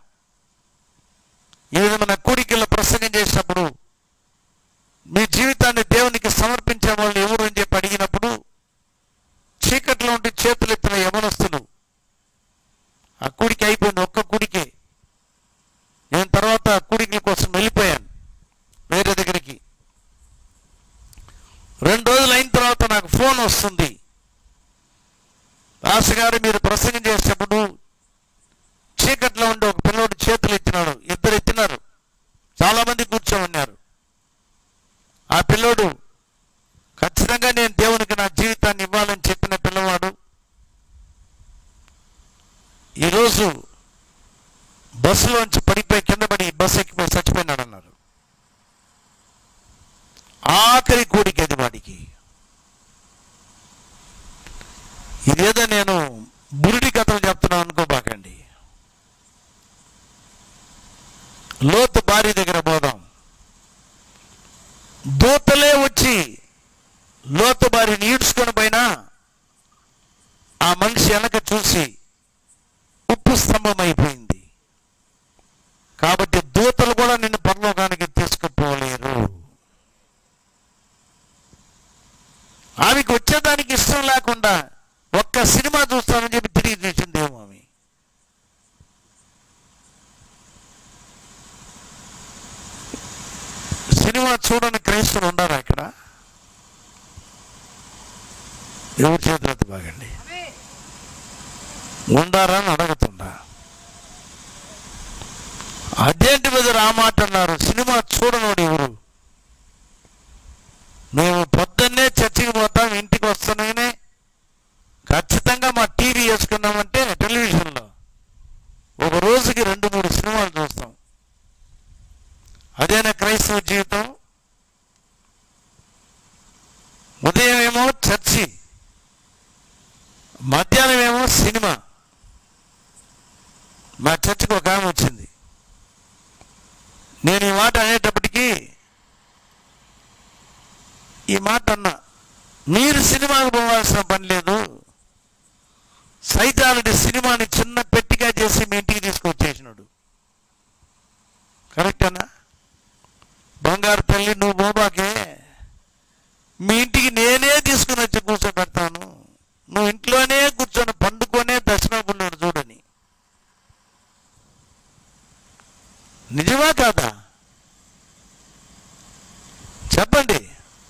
ఈ విధమైన కూడికల్లో ప్రసంగం చేసినప్పుడు మీ జీవితాన్ని దేవునికి సమర్పించే వాళ్ళు ఎవరు అని చెప్పి అడిగినప్పుడు చీకట్లో ఉండి చేతులు ఎత్తిన యమనస్తులు ఆ కూడికి అయిపోయింది ఒక్క కూడికే నేను తర్వాత కూడికల కోసం వెళ్ళిపోయాను వేరే దగ్గరికి రెండు రోజులు అయిన తర్వాత నాకు ఫోన్ వస్తుంది దాస్ గారు మీరు ప్రసంగం చేసేటప్పుడు చీకట్లో ఉండి ఒక పిల్లోడు చేతులు ఎత్తినాడు ఇద్దరు ఎత్తినారు చాలా మంది కూర్చొని ఉన్నారు ఆ పిల్లోడు ఖచ్చితంగా నేను దేవునికి నా జీవితాన్ని ఇవ్వాలని చెప్పిన పిల్లవాడు ఈరోజు బస్సులోంచి పడిపోయి కింద పడి బస్సు ఎక్కిపోయి చచ్చిపోయినాడు అన్నారు ఆఖరి కూడికి అది వాడికి ఇదేదో నేను బురుడి కథలు చెప్తున్నాను అనుకోబాకండి లోతు భార్య దగ్గర పోదాం దూతలే వచ్చి లోతు భార్యని ఈడ్చుకొని పోయినా ఆ మనిషి వెనక చూసి ఉప్పు స్తంభం అయిపోయింది కాబట్టి దూతలు కూడా నిన్ను పరలోకానికి తీసుకుపోలేరు ఆమెకు వచ్చేదానికి ఇష్టం లేకుండా ఒక్క సినిమా చూస్తానని చెప్పి తిరిగి చూసిందేమో ఆమె సినిమా చూడని క్రైస్తవులు ఉండారా ఇక్కడ ఎవరి చేతులతో బాగండి ఉండారా అని అడుగుతుండా అదేంటి మీద ఆ మాట అన్నారు సినిమా చూడనోడు ఎవరు మేము పొద్దున్నే చర్చికి పోతాం ఇంటికి వస్తున్నానే ఖచ్చితంగా మా టీవీ వేసుకున్నామంటే టెలివిజన్లో ఒక రోజుకి రెండు మూడు సినిమాలు చూస్తాం అదేనా క్రైస్తవ జీవితం ఉదయం ఏమో చర్చి మధ్యాహ్నం ఏమో సినిమా మా చర్చికి ఒక ఆమె వచ్చింది నేను ఈ మాట అనేటప్పటికీ ఈ మాట అన్నా మీరు సినిమాకు పోవాల్సిన పని లేదు సైతానుడి సినిమాని చిన్న పెట్టిగా చేసి మీ ఇంటికి తీసుకొచ్చేసినాడు కరెక్టేనా బంగారు తల్లి నువ్వు బోబాకే మీ ఇంటికి నేనే తీసుకుని వచ్చి కూర్చోబెడతాను నువ్వు ఇంట్లోనే కూర్చొని పండుకొనే దర్శనకున్నాడు చూడని నిజమా కాదా చెప్పండి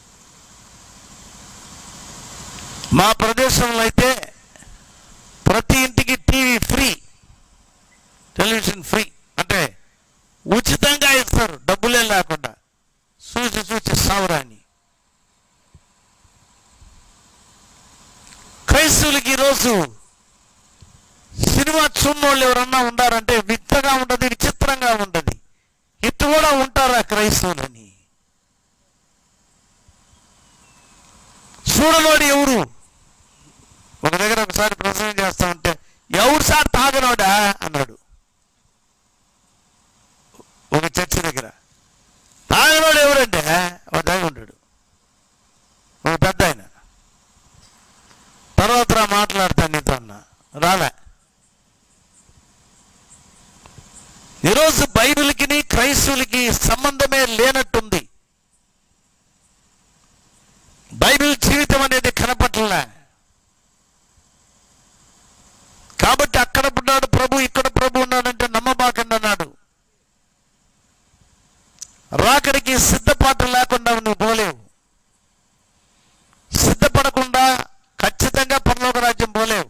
మా ప్రదేశంలో అయితే ప్రతి ఇంటికి టీవీ ఫ్రీ టెలివిజన్ ఫ్రీ అంటే ఉచితంగా ఇస్తారు డబ్బులే లేకుండా చూసి చూసి సావరాని క్రైస్తవులకి ఈరోజు సినిమా చూన్నోళ్ళు ఎవరన్నా ఉండారంటే వింతగా ఉండదు విచిత్రంగా ఉండదు ఇటు కూడా ఉంటారా క్రైస్తవులని చూడనోడు ఎవరు ఒక దగ్గర ఒకసారి ప్రసంగం చేస్తా ఉంటే ఎవరు సార్ తాగనోడా అన్నాడు ఒక చర్చి దగ్గర తాగనోడు ఎవరంటే వాడు తాగి ఉంటాడు రాకడికి సిద్ధపాటు లేకుండా నువ్వు పోలేవు సిద్ధపడకుండా ఖచ్చితంగా పరలోక రాజ్యం పోలేవు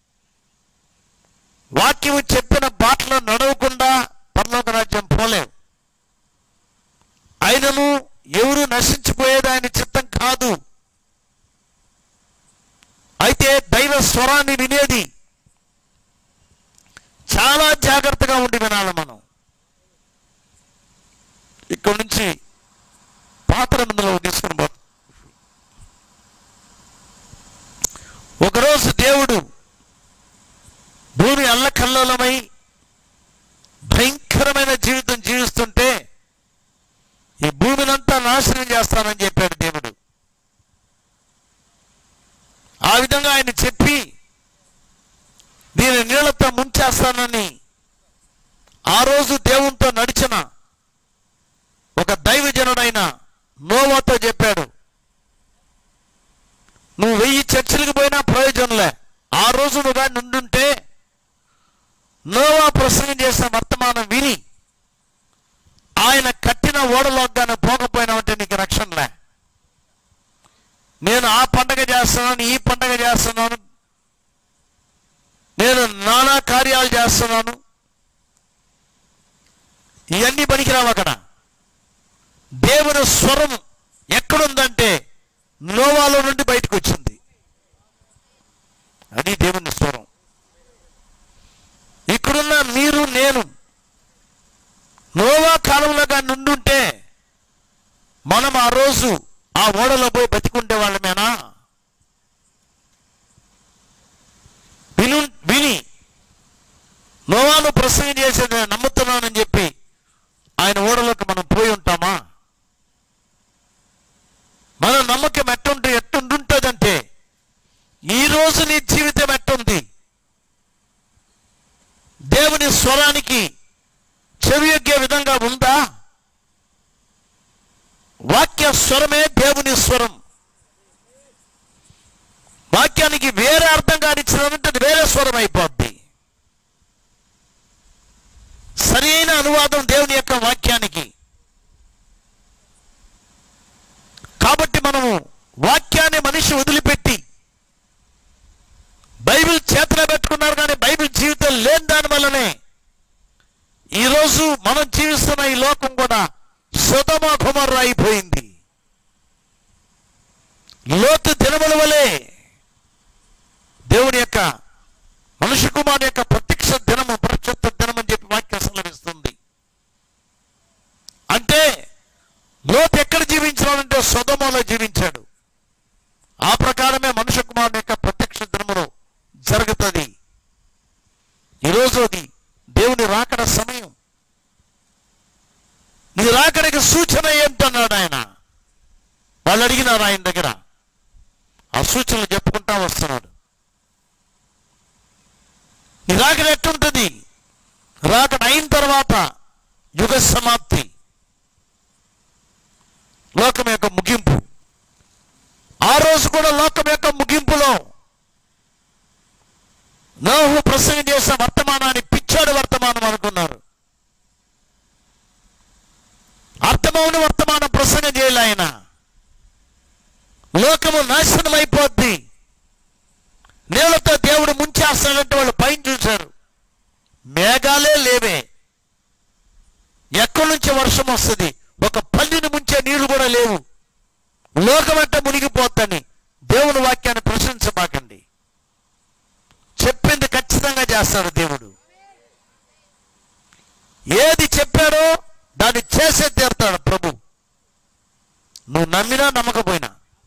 వాక్యము చెప్పిన బాటలో నడవకుండా పరలోక రాజ్యం పోలేవు ఆయనను ఎవరు నశించిపోయేది ఆయన చిత్తం కాదు అయితే దైవ స్వరాన్ని వినేది చాలా జాగ్రత్తగా ఉండి వినాలి మనం ఇక్కడ నుంచి పాత నిబంధనలో తీసుకుని పో ఒకరోజు దేవుడు భూమి అల్లకల్లోలమై భయంకరమైన జీవితం జీవిస్తుంటే ఈ భూమినంతా నాశనం చేస్తానని చెప్పాడు దేవుడు ఆ విధంగా ఆయన చెప్పి దీని నీళ్లతో ముంచేస్తానని ఆ రోజు దేవునితో నడిచిన ఒక దైవజనుడైన నోవాతో చెప్పాడు నువ్వు వెయ్యి చర్చలకు పోయినా ప్రయోజనంలే ఆ రోజు నువ్వు కానీ ఉండుంటే నోవా ప్రసంగం చేసిన వర్తమానం విని ఆయన కట్టిన ఓడలోకి కానీ పోకపోయినావంటే నీకు రక్షణలే నేను ఆ పండగ చేస్తున్నాను ఈ పండగ చేస్తున్నాను నేను నానా కార్యాలు చేస్తున్నాను ఇవన్నీ పనికిరావు అక్కడ దేవుని స్వరం ఎక్కడుందంటే నోవాలో నుండి బయటకు వచ్చింది అది దేవుని స్వరం ఇక్కడున్న మీరు నేను నోవా కాలంలో కానీ నుండుంటే మనం ఆ రోజు ఆ ఓడలో పోయి బతికుండే వాళ్ళమేనా విను విని నోవాను ప్రసంగం చేసేది నేను నమ్ముతున్నానని చెప్పి ఆయన ఓడలోకి మనం పోయి ఉంటామా మన నమ్మకం ఎట్టుంటే ఎట్టుంటుంటుందంటే ఈ రోజు నీ జీవితం ఎట్టుంది దేవుని స్వరానికి చెవియొగ్గే విధంగా ఉందా వాక్య స్వరమే దేవుని స్వరం వాక్యానికి వేరే అర్థం కానిచ్చినంటే అది వేరే స్వరం అయిపోద్ది సరైన అనువాదం దేవుని యొక్క వాక్యానికి కాబట్టి మనము వాక్యాన్ని మనిషి వదిలిపెట్టి బైబిల్ చేతన పెట్టుకున్నారు కానీ బైబిల్ జీవితం లేని దాని వల్లనే ఈరోజు మనం జీవిస్తున్న ఈ లోకం కూడా సుధమ కుమర్ర అయిపోయింది లోతు దినముల వలె దేవుని యొక్క మనుష్య కుమారుని యొక్క ప్రత్యక్ష దినము ప్రత్యక్ష దినం అని చెప్పి వాక్యం సెలవిస్తుంది అంటే లోతు ఎక్కడ జీవించాలంటే సుధమలో జీవించాడు ఆ ప్రకారమే మనుష్య కుమారుని యొక్క ప్రత్యక్ష దినములో జరుగుతుంది ఈరోజు అది దేవుని రాకడ సమయం నీ రాకడికి సూచన ఏంటన్నాడు ఆయన వాళ్ళు అడిగినారు ఆయన దగ్గర ఆ సూచనలు చెప్పుకుంటా వస్తున్నాడు నీ రాకడ ఎట్టుంటుంది రాకడ అయిన తర్వాత యుగ సమాప్తి లోకం యొక్క ముగింపు ఆ రోజు కూడా లోకం యొక్క ముగింపులో నోహు ప్రసంగం చేసిన వర్తమానాన్ని పిచ్చాడు వర్తమానం అనుకున్నారు అర్థమవుని వర్తమానం ప్రసంగం చేయాలి ఆయన లోకము నాశనం అయిపోద్ది నీళ్లతో దేవుడు ముంచేస్తాడంటే వాళ్ళు పైన చూశారు మేఘాలే లేవే ఎక్కడి నుంచి వర్షం వస్తుంది ఒక పల్లిని ముంచే నీళ్లు కూడా లేవు లోకమంట మునిగిపోద్దని దేవుని వాక్యాన్ని ప్రశంసమాకండి చెప్పింది ఖచ్చితంగా చేస్తాడు దేవుడు ఏది చెప్పాడో దాన్ని చేసే తీరుతాడు ప్రభు నువ్వు నమ్మినా నమ్మకపోయినా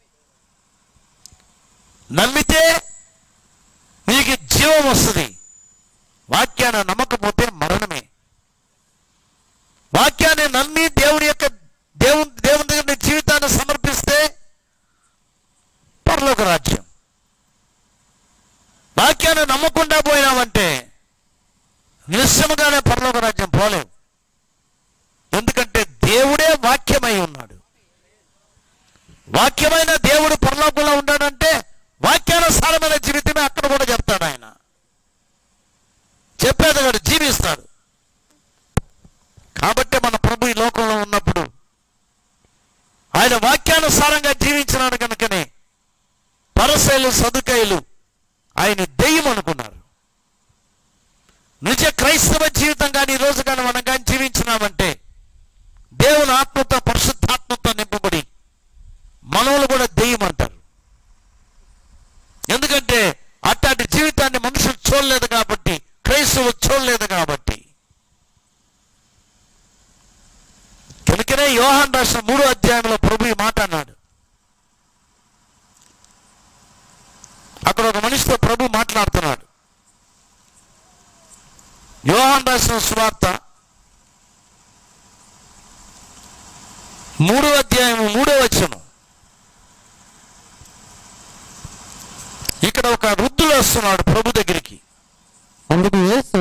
నమ్మితే నీకు జీవం వస్తుంది వాక్యాన్ని నమ్మకపోతే మరణమే వాక్యాన్ని నమ్మి దేవుని యొక్క దేవుని దేవుని దగ్గర నీ జీవితాన్ని సమర్పిస్తే పరలోక రాజ్యం వాక్యాన్ని నమ్మకుండా పోయినామంటే నిశ్చయముగానే పరలోక రాజ్యం పోలేవు ఎందుకంటే దేవుడే వాక్యమై ఉన్నాడు వాక్యమైన దేవుడు పరలోకంలో ఉన్నాడంటే వాక్యానుసారమైన జీవితమే అక్కడ కూడా చెప్తాడు ఆయన చెప్పేది వాడు జీవిస్తాడు కాబట్టి మన ప్రభు ఈ లోకంలో ఉన్నప్పుడు కనుకనే యోహాన్ రాసిన మూడో అధ్యాయంలో ప్రభు ఈ మాట అన్నాడు అక్కడ ఒక మనిషితో ప్రభు మాట్లాడుతున్నాడు యోహాన్ రాసిన సువార్త మూడో అధ్యాయం మూడో వచనం ఇక్కడ ఒక వృద్ధుడు వస్తున్నాడు ప్రభు దగ్గరికి అందుకు యేసు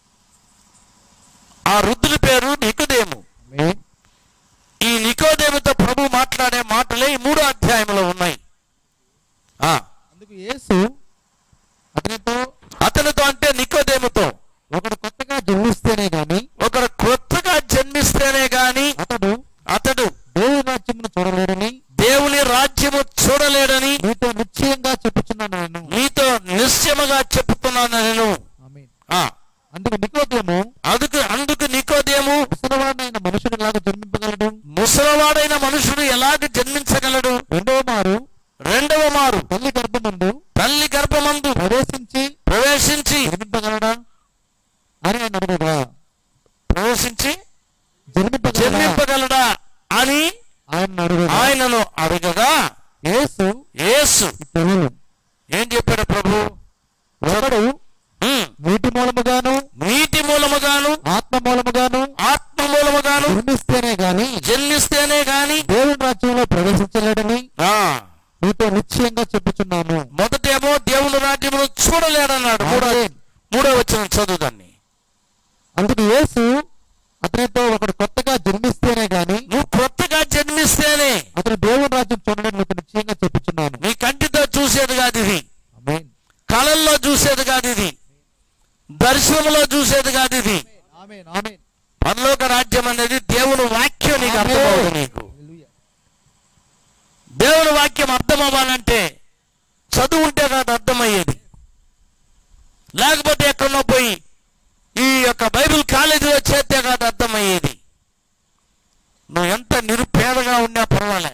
ఆ వృద్ధుడి పేరు నికుదేము ఆమేన్. ఈ నికోదేముతో ప్రభు మాట్లాడే మాటలే ఈ మూడో అధ్యాయంలో ఉన్నాయి ఆ, అందుకు యేసు అతనితో అతనితో అంటే నికోదేముతో ఒకడు కొత్తగా జన్మిస్తేనే గాని ఒకరు కొత్తగా జన్మిస్తేనే గాని అతడు అతడు దేవుని రాజ్యమును చూడలేడని దేవుని రాజ్యము చూడలేడని మీతో నిశ్చయంగా చెప్పుచున్నాను నేను నీతో నిశ్చయముగా చెప్తున్నాను నేను ఆమేన్. ఆ, అందుకు నికోదేము అందుకు అందుకు నికోదేము ముసలివాడైన మనుషుడు లాగా జన్మింపగలడు ముసలివాడైన మనుషుడు ఎలాగ జన్మించగలడు రెండవ మారు రెండవ మారు తల్లి గర్భమందు తల్లి గర్భమందు ప్రవేశించి ప్రవేశించి జన్మింపగలడా అని ఆయన అడుగుదా ప్రవేశించి జన్మింపగలడా జన్మింపగలడా అని ఆయన అడుగుదా ఆయనను అడగగా యేసు యేసు తెలుగు ఏం చెప్పాడు ప్రభు ఒకడు ఉమ్, నీటి మూలముగాను నీటి మూలముగాను ఆత్మ మూలముగాను ఆత్మ మూలముగాను జన్మిస్తేనే గాని జన్మిస్తేనే గాని దేవుని రాజ్యంలో ప్రవేశించలేడని ఆ, నీతో నిశ్చయంగా చెప్పుచున్నాను మొదటేమో దేవుని రాజ్యమును చూడలేడన్నాడు మూడో ఆమేన్. మూడో వచ్చిన చదువుదాన్ని అందుకు యేసు అతనితో ఒకడు కొత్తగా జన్మిస్తేనే గాని నువ్వు కొత్తగా జన్మిస్తేనే అతను దేవుని రాజ్యం చూడడం నీకు నిశ్చయంగా చెప్పుచున్నాను నీ కంటితో చూసేది కాదు ఇది ఆమేన్. కళల్లో చూసేది కాదు ఇది దర్శనంలో చూసేది కాదు ఇది ఆమేన్. ఆమేన్. పరలోక రాజ్యం అనేది దేవుని వాక్యం నీకు అర్థమవుతుంది నీకు హల్లెలూయా. దేవుని వాక్యం అర్థం అవ్వాలంటే చదువు ఉంటే కాదు అర్థమయ్యేది లేకపోతే ఎక్కడో పోయి ఈ యొక్క బైబిల్ కాలేజీలో చేస్తే కాదు అర్థమయ్యేది నువ్వు ఎంత నిరుపేదగా ఉన్నా పర్వాలే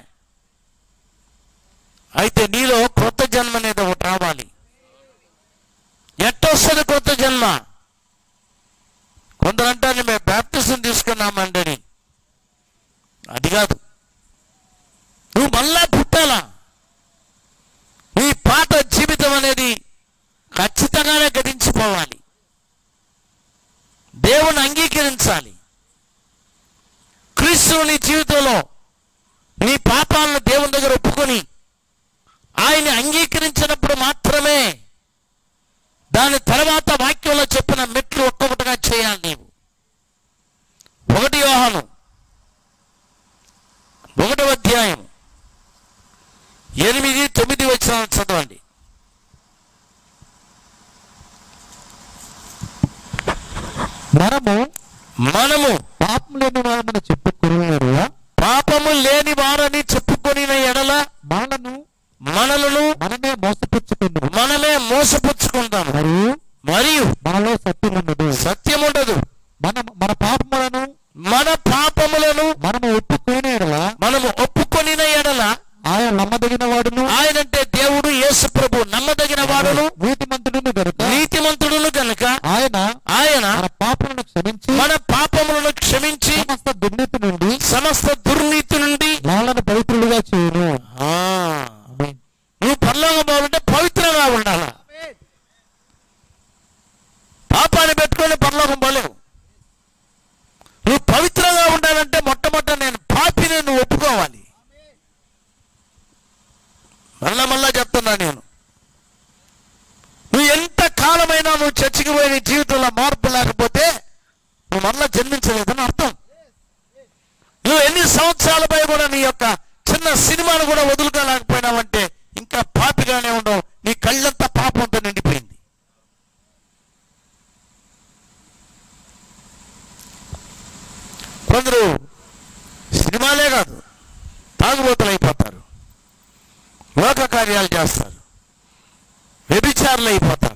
అయితే నీలో కొత్త జన్మ అనేది ఒకటి రావాలి ఎట్టొస్తుంది కొత్త జన్మ కొందరు అంటారు మేము బ్యాప్టిజం తీసుకున్నామండి అది కాదు నువ్వు మళ్ళా పుట్టాలా నీ పాత జీవితం అనేది ఖచ్చితంగానే గతించిపోవాలి దేవుని అంగీకరించాలి క్రీస్తువు నీ జీవితంలో నీ పాపాలను దేవుని దగ్గర ఒప్పుకొని ఆయన్ని అంగీకరించినప్పుడు మాత్రమే దాని తర్వాత వాక్యంలో చెప్పిన మెట్లు ఒక్కొక్కటిగా చేయాలి నీవు ఒకటి యోహాను ఒకటవ అధ్యాయం ఎనిమిది తొమ్మిది వచ్చిన చదవండి మనము మనము పాపం లేని వారమని చెప్పుకున్నారు పాపము లేని వారని చెప్పుకొని ఎడల మనలను మనలను మనమే మోసపుచ్చుకుందాం మనమే మోసపుచ్చుకుంటాము మరియు మరియు మనలో సత్యం ఉండదు సత్యం ఉండదు మన మన పాపములను మన పాపములను మనము ఒప్పుకునే ఎడల మనము ఒప్పుకొని ఎడల ఆయన నమ్మదగిన వాడును ఆయనంటే దేవుడు యేసు ప్రభు నమ్మదగిన వాడును నీతిమంతుడును గనుక నీతిమంతుడును గనుక ఆయన ఆయన మన పాపములను క్షమించి మన పాపములను క్షమించి సమస్త దుర్నీతి నుండి సమస్త దుర్నీతి నుండి వాళ్ళను పవిత్రులుగా చేయును ఆ, ఆమేన్. నువ్వు పరలోకం పోవాలంటే పవిత్రంగా ఉండాలా పాపాన్ని పెట్టుకొని పరలోకం పోలేవు నువ్వు పవిత్రంగా ఉండాలంటే మొట్టమొదట నేను పాపిని నువ్వు ఒప్పుకోవాలి మళ్ళా మళ్ళా చెప్తున్నా నేను నువ్వు ఎంత కాలమైనా నువ్వు చర్చికి పోయి నీ జీవితంలో మార్పు లేకపోతే నువ్వు మళ్ళా జన్మించలేదని అర్థం నువ్వు ఎన్ని సంవత్సరాల పై కూడా నీ యొక్క చిన్న సినిమాను కూడా వదులుకోలేకపోయినావంటే ఇంకా పాపిగానే ఉండవు నీ కళ్ళంతా పాపంతో నిండిపోయింది కొందరు సినిమాలే కాదు తాగుబోతులు అయిపోతారు లోక కార్యాలు చేస్తారు వ్యభిచారులు అయిపోతారు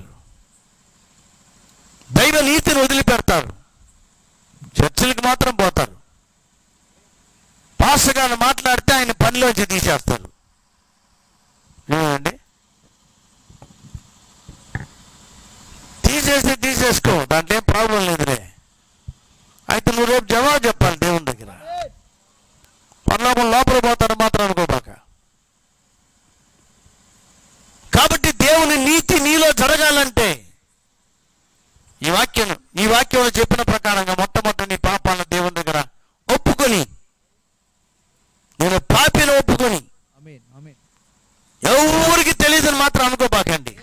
దైవ నీతిని వదిలిపెడతారు చర్చిలకు మాత్రం పోతారు పాస్టర్ గారు మాట్లాడితే ఆయన పనిలోంచి తీసేస్తారు ఏమండి తీసేసి తీసేసుకో దాంట్లో ఏం ప్రాబ్లం లేదులే అయితే నువ్వు రేపు జవాబు చెప్పాలి దేవుని దగ్గర పరలోకం లోపల పోతాడు మాత్రం అనుకోబాక కాబట్టి దేవుని నీతి నీలో జరగాలంటే ఈ వాక్యం ఈ వాక్యంలో చెప్పిన ప్రకారంగా మొట్టమొదటి నీ పాపాలను దేవుని దగ్గర ఒప్పుకొని నేను పాపిని ఒప్పుకొని ఆమేన్ ఆమేన్ ఎవరికి తెలియదని మాత్రం అనుకోబాకండి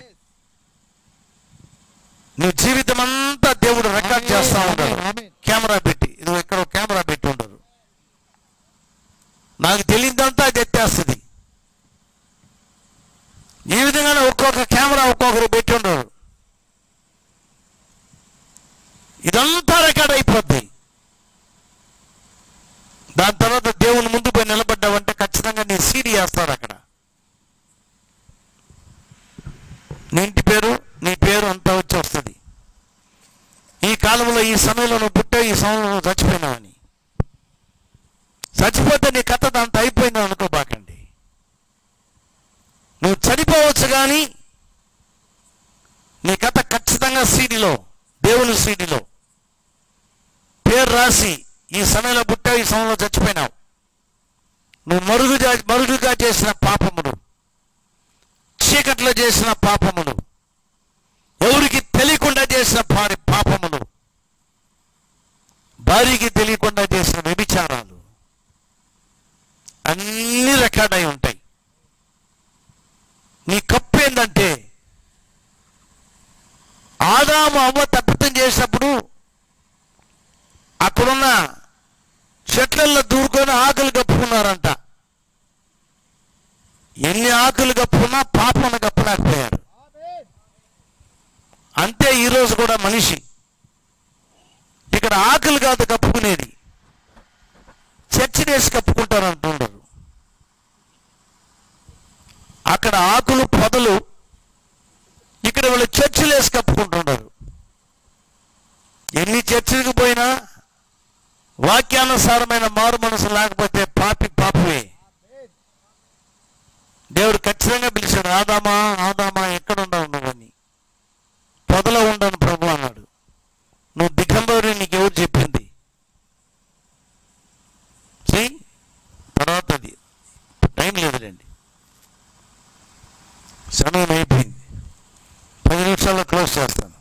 నువ్వు జీవితం అంతా దేవుడు రికార్డ్ చేస్తా ఉంటాడు ఆమేన్. కెమెరా పెట్టి ఇది ఎక్కడ కెమెరా పెట్టి ఉండదు నాకు తెలియదంతా అది ఎత్తేస్తుంది ఈ విధంగానే ఒక్కొక్క కెమెరా ఒక్కొక్కరు పెట్టి ఉండరు ఇదంతా రికార్డ్ అయిపోద్ది దాని తర్వాత దేవుని ముందు పోయి నిలబడ్డావంటే ఖచ్చితంగా నీ సీడీ వేస్తారు అక్కడ నీ ఇంటి పేరు నీ పేరు అంతా వచ్చి వస్తుంది ఈ కాలంలో ఈ సమయంలో నువ్వు పుట్టావు ఈ సమయంలో నువ్వు చచ్చిపోయినావని చచ్చిపోతే నీ కథ దాంతో అయిపోయిందని అనుకోబాకండి నువ్వు చనిపోవచ్చు కానీ నీ కథ ఖచ్చితంగా సీడీలో దేవుని సీడీలో పేరు రాసి ఈ సమయంలో పుట్టావు ఈ సమయంలో చచ్చిపోయినావు నువ్వు మరుగుగా మరుగుగా చేసిన పాపములు చీకట్లో చేసిన పాపములు ఎవరికి తెలియకుండా చేసిన పారి పాపములు భార్యకి తెలియకుండా చేసిన వ్యభిచారాలు అన్ని రికార్డ్ అయి ఉంటాయి నీ కప్పు ఏంటంటే ఆదాము అవ్వ తప్పితం చేసినప్పుడు అక్కడున్న చెట్లల్లో దూరుకొని ఆకులు కప్పుకున్నారంట ఎన్ని ఆకులు కప్పుకున్నా పాపను కప్పలేకపోయారు అంతే ఈరోజు కూడా మనిషి ఇక్కడ ఆకులు కాదు కప్పుకునేది చర్చి వేసి కప్పుకుంటారు అంటుండరు అక్కడ ఆకులు పొదలు ఇక్కడ వీళ్ళు చర్చిలు వేసి కప్పుకుంటుంటారు ఎన్ని చర్చిలకు పోయినా వాక్యానుసారమైన మారు మనసు లేకపోతే పాపి పాపమే దేవుడు ఖచ్చితంగా పిలిచాడు ఆదామా ఆదామా ఎక్కడ ఉండవు నువ్వని పొదలో ఉండను ప్రభు అన్నాడు నువ్వు దిగంబరి నీకు ఎవరు చెప్పింది See? తర్వాత అది టైం లేదులేండి సమయం అయిపోయింది పది నిమిషాల్లో క్లోజ్ చేస్తాను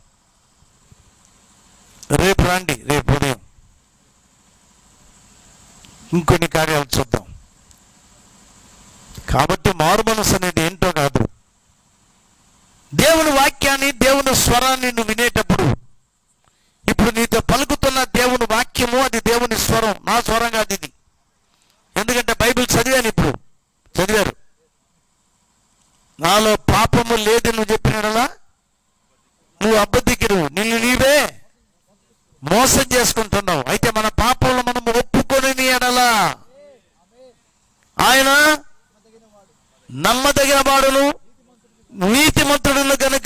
రేపు రండి రేపు ఉదయం ఇంకొన్ని కార్యాలు చూద్దాం కాబట్టి మారు మనసు అనేది ఏంటో కాదు దేవుని వాక్యాన్ని దేవుని స్వరాన్ని నువ్వు వినేటప్పుడు ఇప్పుడు నీతో పలుకుతున్న దేవుని వాక్యము అది దేవుని స్వరం నా స్వరం కాదు ఇది ఎందుకంటే బైబిల్ చదివాను ఇప్పుడు చదివారు నాలో పాపము లేదు నువ్వు చెప్పినలా నువ్వు అబద్ధికిరు నిన్ను నీవే మోసం చేసుకుంటున్నావు అయితే మన పాపంలో మనం ఒప్పుకొని ఎడలా ఆయన నమ్మదగిన వాడును నీతిమంతుడును గనుక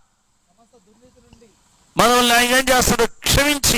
మనల్ని ఆయన ఏం చేస్తాడు క్షమించి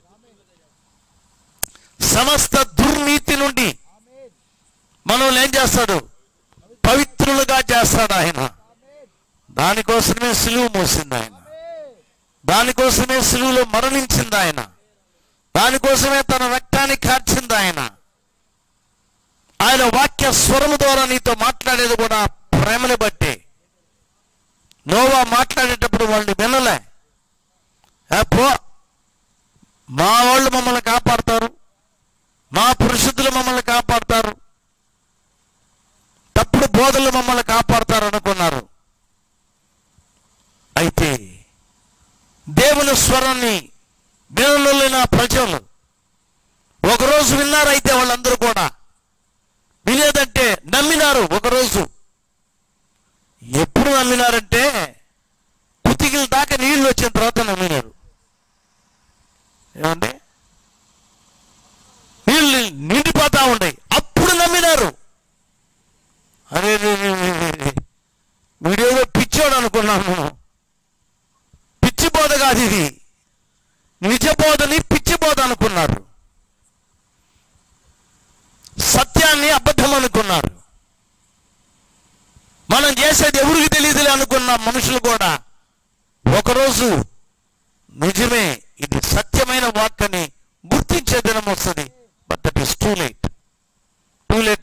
సమస్త దుర్నీతి నుండి మనల్ని ఏం చేస్తాడు పవిత్రులుగా చేస్తాడు ఆయన దానికోసమే సిలువు మోసింది ఆయన దానికోసమే సిలువులో మరణించింది ఆయన దానికోసమే తన రక్తాన్ని కార్చింది ఆయన ఆయన వాక్య స్వరము ద్వారా నీతో మాట్లాడేది కూడా ప్రేమని బట్టి నోవా మాట్లాడేటప్పుడు వాళ్ళని వినలే ఏ పో మా వాళ్ళు మమ్మల్ని కాపాడతారు మా పురుషుద్ధులు మమ్మల్ని కాపాడతారు తప్పుడు బోధలు మమ్మల్ని కాపాడతారు అనుకున్నారు అయితే దేవుని స్వరాన్ని వినలేని ఆ ప్రజలు ఒకరోజు విన్నారైతే వాళ్ళందరూ కూడా వినేదంటే నమ్మినారు ఒకరోజు ఎప్పుడు నమ్మినారంటే కుతికిల దాకా నీళ్లు వచ్చిన తర్వాత నమ్మినారు ఏమండి నీళ్ళు నిండిపోతా ఉన్నాయి అప్పుడు నమ్మినారు అరే రే, రే, రే, రే, రే. వీడేదో పిచ్చోడు అనుకున్నాను పిచ్చి బోధ కాదు ఇది నిజ బోధని పిచ్చి బోధ అనుకున్నారు సత్యాన్ని అబద్ధం అనుకున్నారు మనం చేసేది ఎవరికి తెలియదులే అనుకున్న మనుషులు కూడా ఒకరోజు నిజమే ఇది సత్యమైన వాక్కని గుర్తించే దినం వస్తుంది but that is too late too late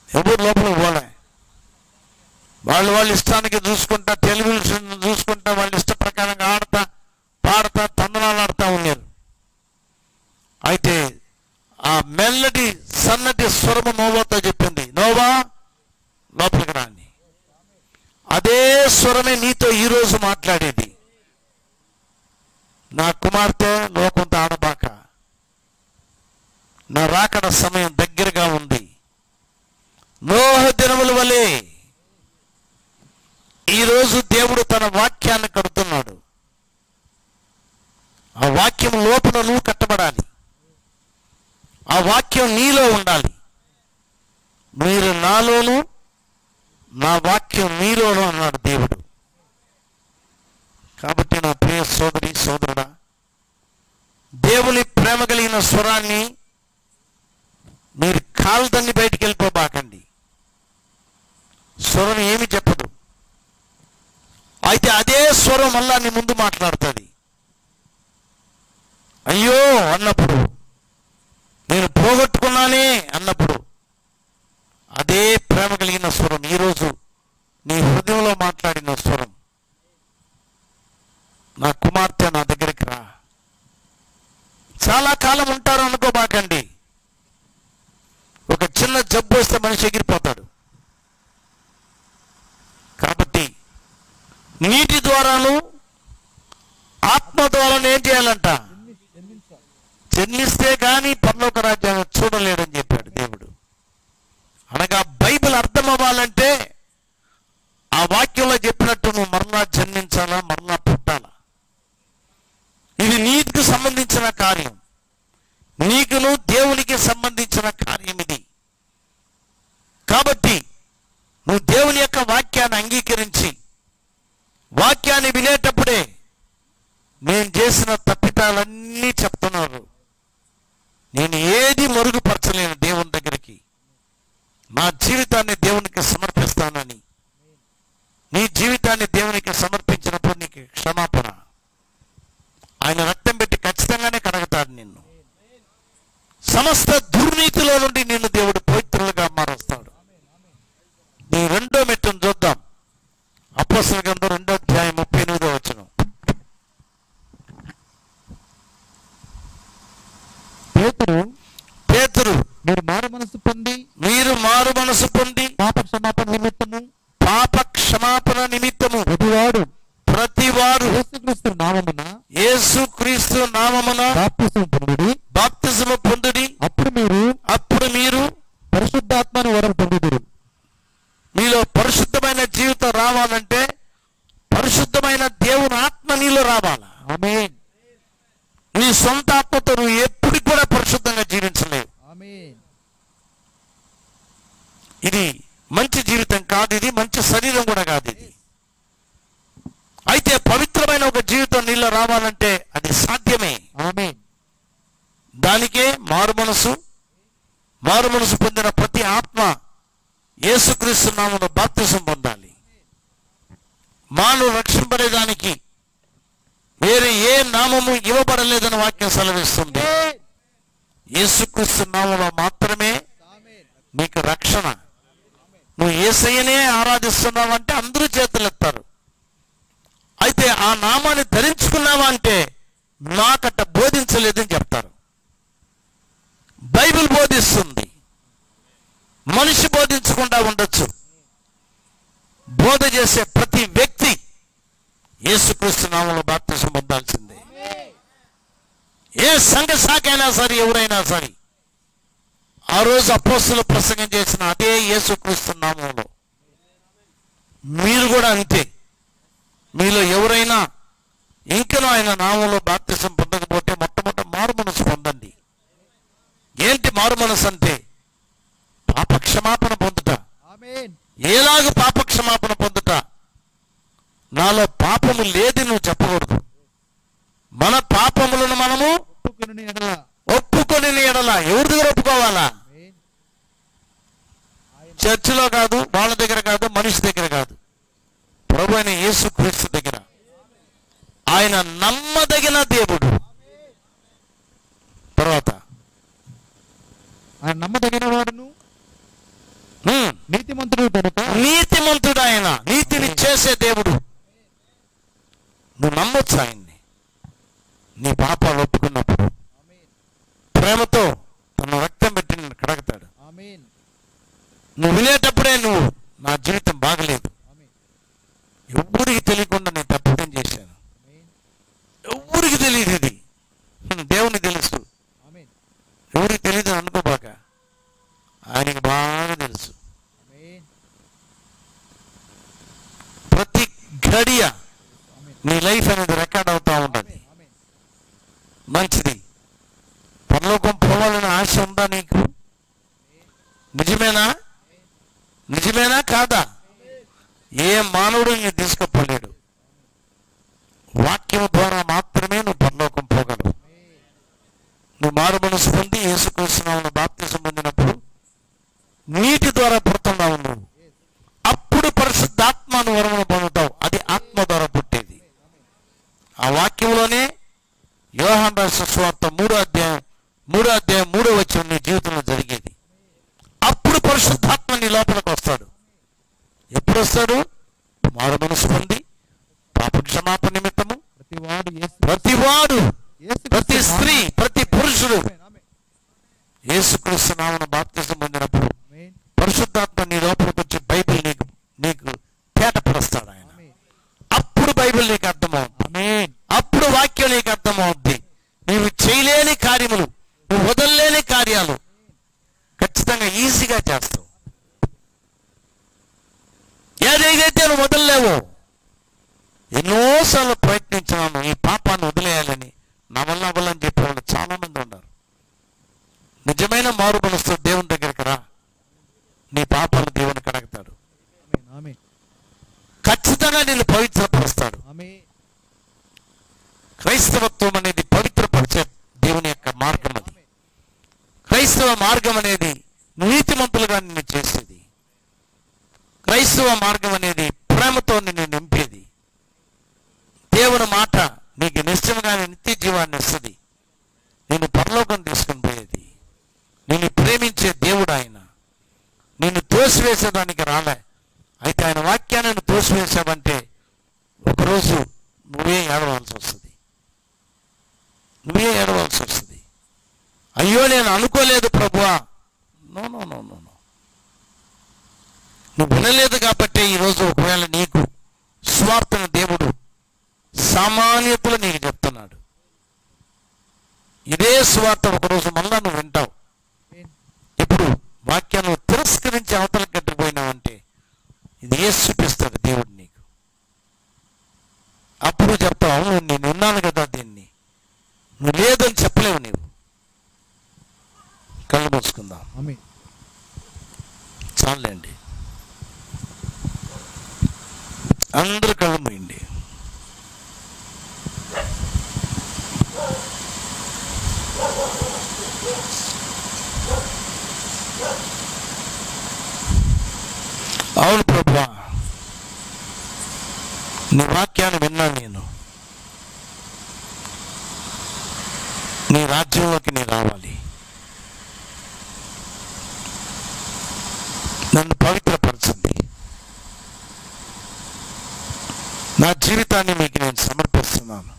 ఎవరు లోపల పోలే వాళ్ళు వాళ్ళ ఇష్టానికి చూసుకుంటా టెలివిజన్ చూసుకుంటా వాళ్ళ ఇష్ట ప్రకారంగా ఆడతా పాడతా తందనాలు ఆడుతూ ఉన్నారు అయితే ఆ మెల్లటి సన్నటి స్వరము నోవాతో చెప్పింది నోవా లోపలికి రాని అదే స్వరమే నీతో ఈరోజు మాట్లాడేది నా కుమార్తె లోకంతో ఆడబాక నా రాకడ సమయం దగ్గరగా ఉంది నోహ దినముల వలె ఈరోజు దేవుడు తన వాక్యాన్ని కడుతున్నాడు ఆ వాక్యం లోపల నువ్వు కట్టబడాలి ఆ వాక్యం నీలో ఉండాలి మీరు నాలోను నా వాక్యం మీలోను అన్నాడు దేవుడు కాబట్టి నా ప్రియ సోదరి సోదరుడా దేవుని ప్రేమ కలిగిన స్వరాన్ని మీరు కాలుదన్ని బయటికి వెళ్ళిపోబాకండి స్వరం ఏమి చెప్పదు అయితే అదే స్వరం మళ్ళా నీ ముందు మాట్లాడుతుంది అయ్యో అన్నప్పుడు నేను పోగొట్టుకున్నానే అన్నప్పుడు అదే ప్రేమ కలిగిన స్వరం ఈరోజు నీ హృదయంలో మాట్లాడిన స్వరం నా కుమార్తె నా దగ్గరికి రా చాలా కాలం ఉంటారు అనుకోబాకండి ఒక చిన్న జబ్బు వస్తే మనిషి ఎగిరిపోతాడు కాబట్టి నీటి ద్వారాను ఆత్మ ద్వారాను ఏం చేయాలంట జన్మిస్తే కానీ పరలోక రాజ్యాన్ని చూడలేడని చెప్పాడు దేవుడు అనగా బైబిల్ అర్థం అవ్వాలంటే ఆ వాక్యంలో చెప్పినట్టు నువ్వు మరలా జన్మించాలా మరలా పుట్టాలా ఇది నీకు సంబంధించిన కార్యం నీకును దేవునికి సంబంధించిన కార్యం ఇది కాబట్టి నువ్వు దేవుని యొక్క వాక్యాన్ని అంగీకరించి వాక్యాన్ని వినేటప్పుడే నేను చేసిన తప్పితాలన్నీ చెప్తున్నారు నేను ఏది మరుగుపరచలేను దేవుని దగ్గరికి నా జీవితాన్ని దేవునికి సమర్పిస్తానని నీ జీవితాన్ని దేవునికి సమర్పించినప్పుడు నీకు క్షమాపణ ఆయన రక్తం పెట్టి ఖచ్చితంగానే కడగతాడు నిన్ను సమస్త దుర్నీతిలో నుండి నిన్ను దేవుడు పవిత్రులుగా మారుస్తాడు నీ రెండో మెట్టును చూద్దాం అపోసల గ్రంథం రెండో అధ్యాయం ముప్పై ఎనిమిదో వచనం పేతురు పేతురు మీరు మారు మనసు పొంది మీరు మారు మనసు పొంది పాప క్షమాపణ నిమిత్తము పాప క్షమాపణ నిమిత్తము ప్రతివాడు ప్రతివారు యేసుక్రీస్తు నామమున యేసు క్రీస్తు నామమున బాప్తిసం పొందుడి బాప్తిజము పొందుడి అప్పుడు మీరు అప్పుడు మీరు పరిశుద్ధాత్మను వరం పొందుదురు మీలో పరిశుద్ధమైన జీవితం రావాలంటే పరిశుద్ధమైన దేవుని ఆత్మ నీలో రావాలా ఆమేన్ నీ సొంత ఆత్మతో నువ్వు ఎప్పటికి కూడా పరిశుద్ధంగా జీవించలేవు ఆమేన్ ఇది మంచి జీవితం కాదు ఇది మంచి శరీరం కూడా కాదు ఇది అయితే పవిత్రమైన ఒక జీవితం నీలో రావాలంటే అది సాధ్యమే ఆమేన్ దానికే మారు మనసు మారు మనసు పొందిన ప్రతి ఆత్మ యేసుక్రీస్తు నామను బాప్తిసం పొందాలి మాను రక్షింపడేదానికి వేరే ఏ నామము ఇవ్వబడలేదని వాక్యం సెలవిస్తుంది యేసుక్రీస్తు నామములో మాత్రమే నీకు రక్షణ నువ్వు ఏసయ్యనే ఆరాధిస్తున్నావంటే అందరూ చేతులెత్తారు అయితే ఆ నామాన్ని ధరించుకున్నావా అంటే నాకట్ట బోధించలేదని చెప్తారు బైబిల్ బోధిస్తుంది మనిషి బోధించకుండా ఉండొచ్చు బోధ చేసే ప్రతి వ్యక్తి యేసుక్రీస్తు నామంలో బాప్తిసం పొందాల్సిందే ఏ సంఘ శాఖ అయినా సరే ఎవరైనా సరే ఆ రోజు అపోస్తులు ప్రసంగం చేసిన అదే యేసుక్రీస్తు నామంలో మీరు కూడా అంతే మీలో ఎవరైనా ఇంకనూ ఆయన నామంలో బాప్తిసం పొందకపోతే మొట్టమొదటి మారు మనసు పొందండి ఏంటి మారు మనసు అంటే పాప క్షమాపణ పొందుట ఆమేన్ ఏలాగ పాప క్షమాపణ పొందుట నాలో పాపము లేదు నువ్వు చెప్పకూడదు మన పాపములను మనము ఒప్పుకుని ఎడల ఒప్పుకొని ఎడల ఎవరి దగ్గర ఒప్పుకోవాలా ఆమేన్ చర్చిలో కాదు వాళ్ళ దగ్గర కాదు మనిషి దగ్గర కాదు ప్రభు అయిన యేసు క్రీస్తు దగ్గర ఆయన నమ్మదగిన దేవుడు తర్వాత ఆయన నమ్మదగిన వాడును హ్మ్, నీతిమంతుడు కనుక నీతిమంతుడు ఆయన నీతిని చేసే దేవుడు నువ్వు నమ్మొచ్చు ఆయన్ని నీ పాపాలు ఒప్పుకున్నప్పుడు ప్రేమతో తన రక్తం పెట్టి నిన్ను కడగతాడు ఆమేన్ నువ్వు వినేటప్పుడే నువ్వు నా జీవితం బాగలేదు ఆమేన్ ఎవ్వరికి తెలియకుండా నేను తప్పడం చేశాను ఆమేన్ ఎవ్వరికి తెలియదు ఇది హ్మ్, దేవునికి తెలుసు ఆమేన్ ఎవరికి తెలియదు అనుకోబాక ఆయనకి బాగా తెలుసు ఆమేన్ ప్రతి గడియ ఆమేన్ నీ లైఫ్ అనేది రికార్డ్ అవుతా ఉంటుంది ఆమేన్ మంచిది పరలోకం పోవాలని ఆశ ఉందా నీకు నిజమేనా నిజమేనా కాదా ఏ మానవుడు నీ తీసుకుపోలేడు వాక్యం ద్వారా మాత్రమే నువ్వు పరలోకం పోగలవు నువ్వు మారు మనసు పొంది యేసుకృష్ణాలను బాప్తిసం పొందినప్పుడు నీటి ద్వారా పుడుతున్నావు నువ్వు అప్పుడు పరిశుద్ధాత్మను వరమును పొందుతావు అది ఆత్మ ద్వారా పుట్టేది ఆ వాక్యంలోనే యోహాన్ రాసిన సువార్త మూడో అధ్యాయం మూడో అధ్యాయం మూడో వచ్చిన నీ జీవితంలో జరిగేది అప్పుడు పరిశుద్ధాత్మ నీ లోపలికి వస్తాడు ఎప్పుడు వస్తాడు మారు మనసు పొంది పాప క్షమాపణ నిమిత్తము ప్రతి వాడు యేసు ప్రతివాడు యేసు ప్రతి స్త్రీ ప్రతి పురుషుడు ఆమేన్ ఆమేన్ యేసుక్రీస్తు నామన బాప్తిసం పొందినప్పుడు ఆమేన్ పరిశుద్ధాత్మ నీ లోపలికి వచ్చి బైబిల్ నీకు నీకు తేటపరుస్తాడు ఆయన ఆమేన్ అప్పుడు బైబిల్ నీకు అర్థమవుతుంది ఆమేన్ అప్పుడు వాక్యం నీకు అర్థమవుద్ది నీవు చేయలేని కార్యములు నువ్వు వదలలేని కార్యాలు ఖచ్చితంగా ఈజీగా చేస్తావు ఏదైతే నువ్వు వదలలేవో ఎన్నోసార్లు ప్రయత్నించాను ఈ పాపాన్ని వదిలేయాలని నా వల్ల అవ్వాలని చెప్పే వాళ్ళు చాలా మంది ఉన్నారు నిజమైన మారు మనసుతో దేవుని దగ్గరికి రా నీ పాపాలు దేవుని కడగతాడు ఆమేన్ ఆమేన్ ఖచ్చితంగా నిన్ను పవిత్రపరుస్తాడు ఆమేన్ క్రైస్తవత్వం అనేది పవిత్రపరిచే దేవుని యొక్క మార్గం అది క్రైస్తవ మార్గం అనేది నీతిమంతులుగా నిన్ను చేసేది క్రైస్తవ మార్గం అనేది ప్రేమతో నిన్ను నింపేది దేవుని మాట నీకు నిశ్చయంగా నిత్య జీవాన్ని ఇస్తుంది నేను పరలోకం తీసుకుని పోయేది నిన్ను ప్రేమించే దేవుడు ఆయన నిన్ను తోసివేసేదానికి రాలే అయితే ఆయన వాక్యాన్ని నువ్వు తోసివేసావంటే ఒకరోజు నువ్వే ఏడవలసి వస్తుంది నువ్వే ఏడవలసి వస్తుంది అయ్యో నేను అనుకోలేదు ప్రభువా no no no no no నువ్వు వినలేదు కాబట్టి ఈరోజు ఒకవేళ నీకు స్వార్థన దేవుడు సామాన్యతలు నీకు చెప్తున్నాడు ఇదే స్వార్థ ఒకరోజు మళ్ళా నువ్వు వింటావు ఆమేన్ ఇప్పుడు వాక్యాన్ని తిరస్కరించి అవతల కట్టుకుపోయినావంటే ఇది ఏ చూపిస్తాడు దేవుడు నీకు అప్పుడు చెప్తావు "అవును, నేను విన్నాను కదా దీన్ని నువ్వు లేదని చెప్పలేవు నీవు కళ్ళు మూసుకుందాం ఆమేన్ చాలండి అందరూ కళ్ళు మూయండి అవును ప్రభా నీ వాక్యాన్ని విన్నాను నేను నీ రాజ్యంలోకి నీ రావాలి నన్ను పవిత్రపరచండి నా జీవితాన్ని మీకు నేను సమర్పిస్తున్నాను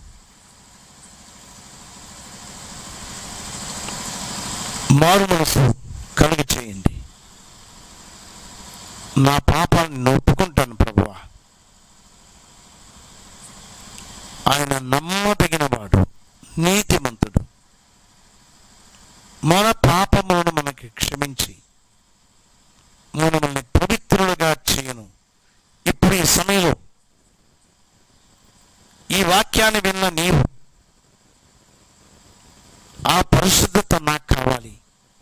మారు మనసు కలుగు చేయండి నా పాపాన్ని నేను ఒప్పుకుంటాను ప్రభువా ఆయన నమ్మదగిన వాడు నీతిమంతుడు మన పాపములను మనకి క్షమించి మనల్ని పవిత్రులుగా చేయను ఇప్పుడు ఈ సమయంలో ఈ వాక్యాన్ని విన్న నీవు ఆ పరిశుద్ధత నాకు కావాలి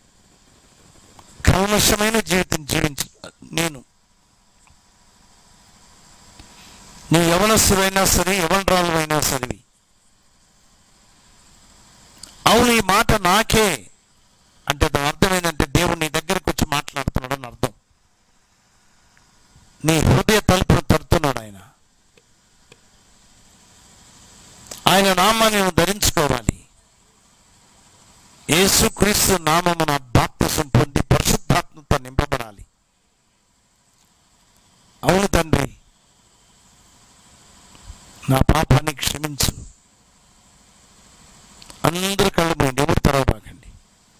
కల్మషమైన జీవితం జీవించ నేను నీ యవనస్తుడైనా సరే యవనరాలువైనా సరే అవును ఈ మాట నాకే అంటే దాని అర్థం ఏంటంటే దేవుడు నీ దగ్గరకు వచ్చి మాట్లాడుతున్నాడు అని అర్థం నీ హృదయ తలుపును తడుతున్నాడు ఆయన ఆయన నామాన్ని నువ్వు ధరించుకోవాలి యేసుక్రీస్తు నామమున బాప్తిసం పొంది పరిశుద్ధాత్మతో నింపబడాలి అవును తండ్రి నా పాపాన్ని క్షమించు అందరు కళ్ళు మూయండి ఎవరు తెరవబాకండి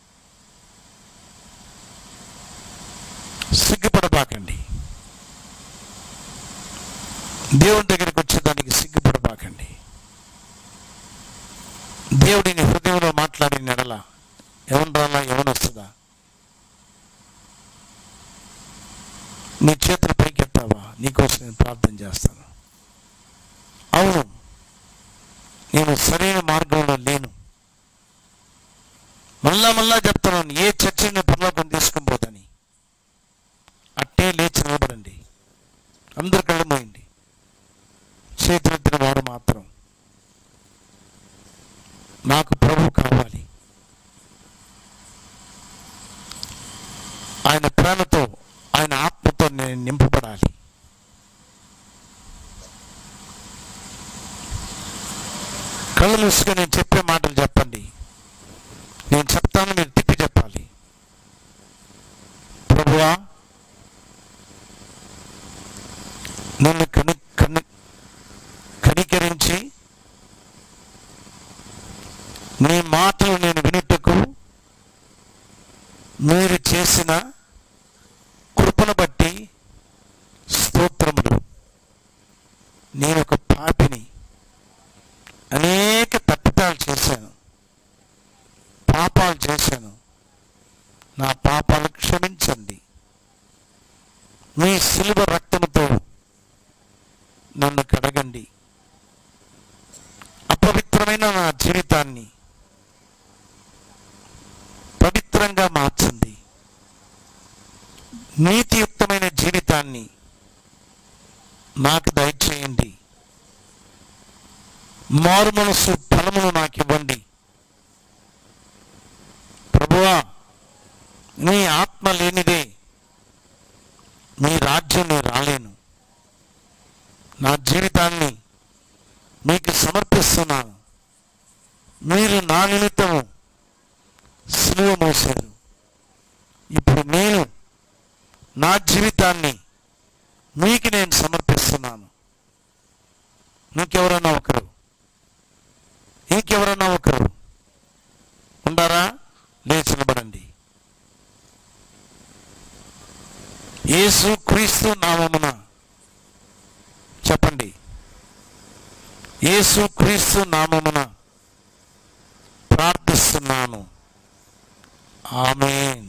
సిగ్గుపడబాకండి దేవుని దగ్గరికి వచ్చేదానికి సిగ్గుపడబాకండి దేవుడిని హృదయంలో మాట్లాడిన నెడల ఎవరు రాలా ఎవరు వస్తుందా నీ చేతులు పైకెత్తావా నీకోసం నేను ప్రార్థన చేస్తాను అవును నేను సరైన మార్గంలో లేను మళ్ళా మళ్ళా చెప్తున్నాను ఏ చర్చని పరలోకం తీసుకుని పోదని అట్టే లేచి నిలబడండి అందరు కళ్ళు మూయండి చేతులెత్తిన వారు మాత్రం నాకు ప్రభు కావాలి ఆయన ప్రేమతో ఆయన ఆత్మతో నేను నింపబడాలి కళ్ళు మూసుకొని నేను చెప్పే మాటలు చెప్పండి నేను చెప్తాను మీరు తిప్పి చెప్పాలి ప్రభువా నన్ను కని కని కనికరించి నీ మాటలు నేను వినుటకు మీరు చేసిన కృపను బట్టి స్తోత్రములు నేను ఒక పాపిని అనేక తప్పితాలు చేశాను పాపాలు చేశాను నా పాపాలు క్షమించండి మీ సిలువ రక్తముతో నన్ను కడగండి అపవిత్రమైన నా జీవితాన్ని పవిత్రంగా మార్చండి నీతియుక్తమైన జీవితాన్ని నాకు దయచేయండి మారు మనసు ఫలమును నాకు ఇవ్వండి ప్రభువా నీ ఆత్మ లేనిదే మీ రాజ్యం నేను రాలేను నా జీవితాన్ని మీకు సమర్పిస్తున్నాను మీరు నా నిమిత్తము సిలువ మోసారు ఇప్పుడు నేను నా జీవితాన్ని మీకు నేను సమర్పిస్తున్నాను ఇంకెవరన్నా ఒకరు ఇంకెవరన్నా ఒకరు ఉండారా లేచి నిలబడండి యేసు క్రీస్తు నామమున చెప్పండి యేసు క్రీస్తు నామమున ప్రార్థిస్తున్నాను ఆమెన్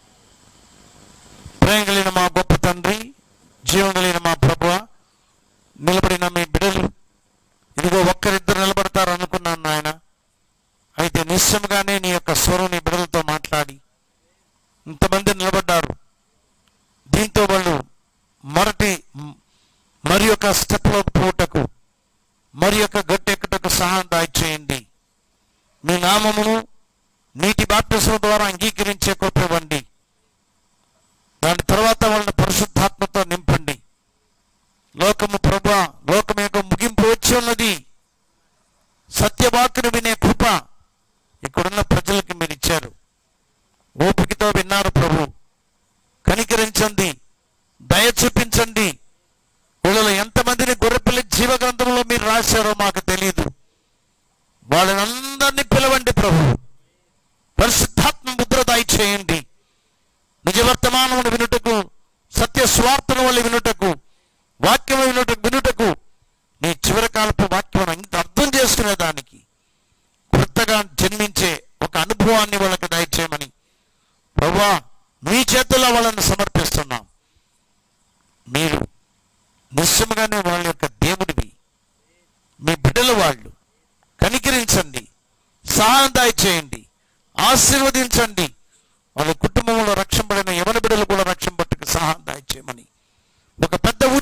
ప్రేమ కలిగిన మా గొప్ప తండ్రి జీవం కలిగిన మా ప్రభువ నిలబడిన మీ బిడ్డలు ఇదిగో ఒక్కరిద్దరు నిలబడతారు అనుకున్నాను నాయన అయితే నిశ్చయంగానే నీ యొక్క స్వరం నీ బిడ్డలతో మాట్లాడి ఇంతమంది నిలబడ్డారు దీంతో వాళ్ళు మొరటి మరి యొక్క స్టెప్లో పోటకు మరి యొక్క గట్టెక్కటకు సహాయం దాయిచేయండి మీ నామమును నీటి బాప్తిసం ద్వారా అంగీకరించే కృప ఇవ్వండి దాని తర్వాత వాళ్ళని పరిశుద్ధాత్మతో నింపండి లోకము ప్రభా లోకం యొక్క ముగింపు వచ్చి ఉన్నది సత్యవాక్కును వినే కృప ఇక్కడున్న ప్రజలకి మీరు ఇచ్చారు ఓపికతో విన్నారు ప్రభు కనికరించండి దయ చూపించండి వీళ్ళలో ఎంతమందిని గొర్రెపిల్లి జీవ గ్రంథంలో మీరు రాశారో మాకు తెలియదు వాళ్ళని అందరినీ పిలవండి ప్రభు పరిశుద్ధాత్మ ముద్ర దయచేయండి నిజవర్తమానమును వినుటకు సత్య స్వార్థను వల్ల వినుటకు వాక్యము వినుటకు వినుటకు నీ చివరి కాలపు వాక్యం అర్థం చేసుకునే దానికి కొత్తగా జన్మించే ఒక అనుభవాన్ని వాళ్ళకి దయచేయమని ప్రభా మీ చేతుల్లో వాళ్ళని సమర్పిస్తున్నాం మీరు నిశ్చయముగానే వాళ్ళ యొక్క దేవుడివి మీ బిడ్డలు వాళ్ళు కనికరించండి సహాయం దయచేయండి ఆశీర్వదించండి వాళ్ళ కుటుంబంలో రక్షింపబడిన యవన బిడ్డలు కూడా రక్షింపట్టుకు సహాయం దయచేయమని ఒక పెద్ద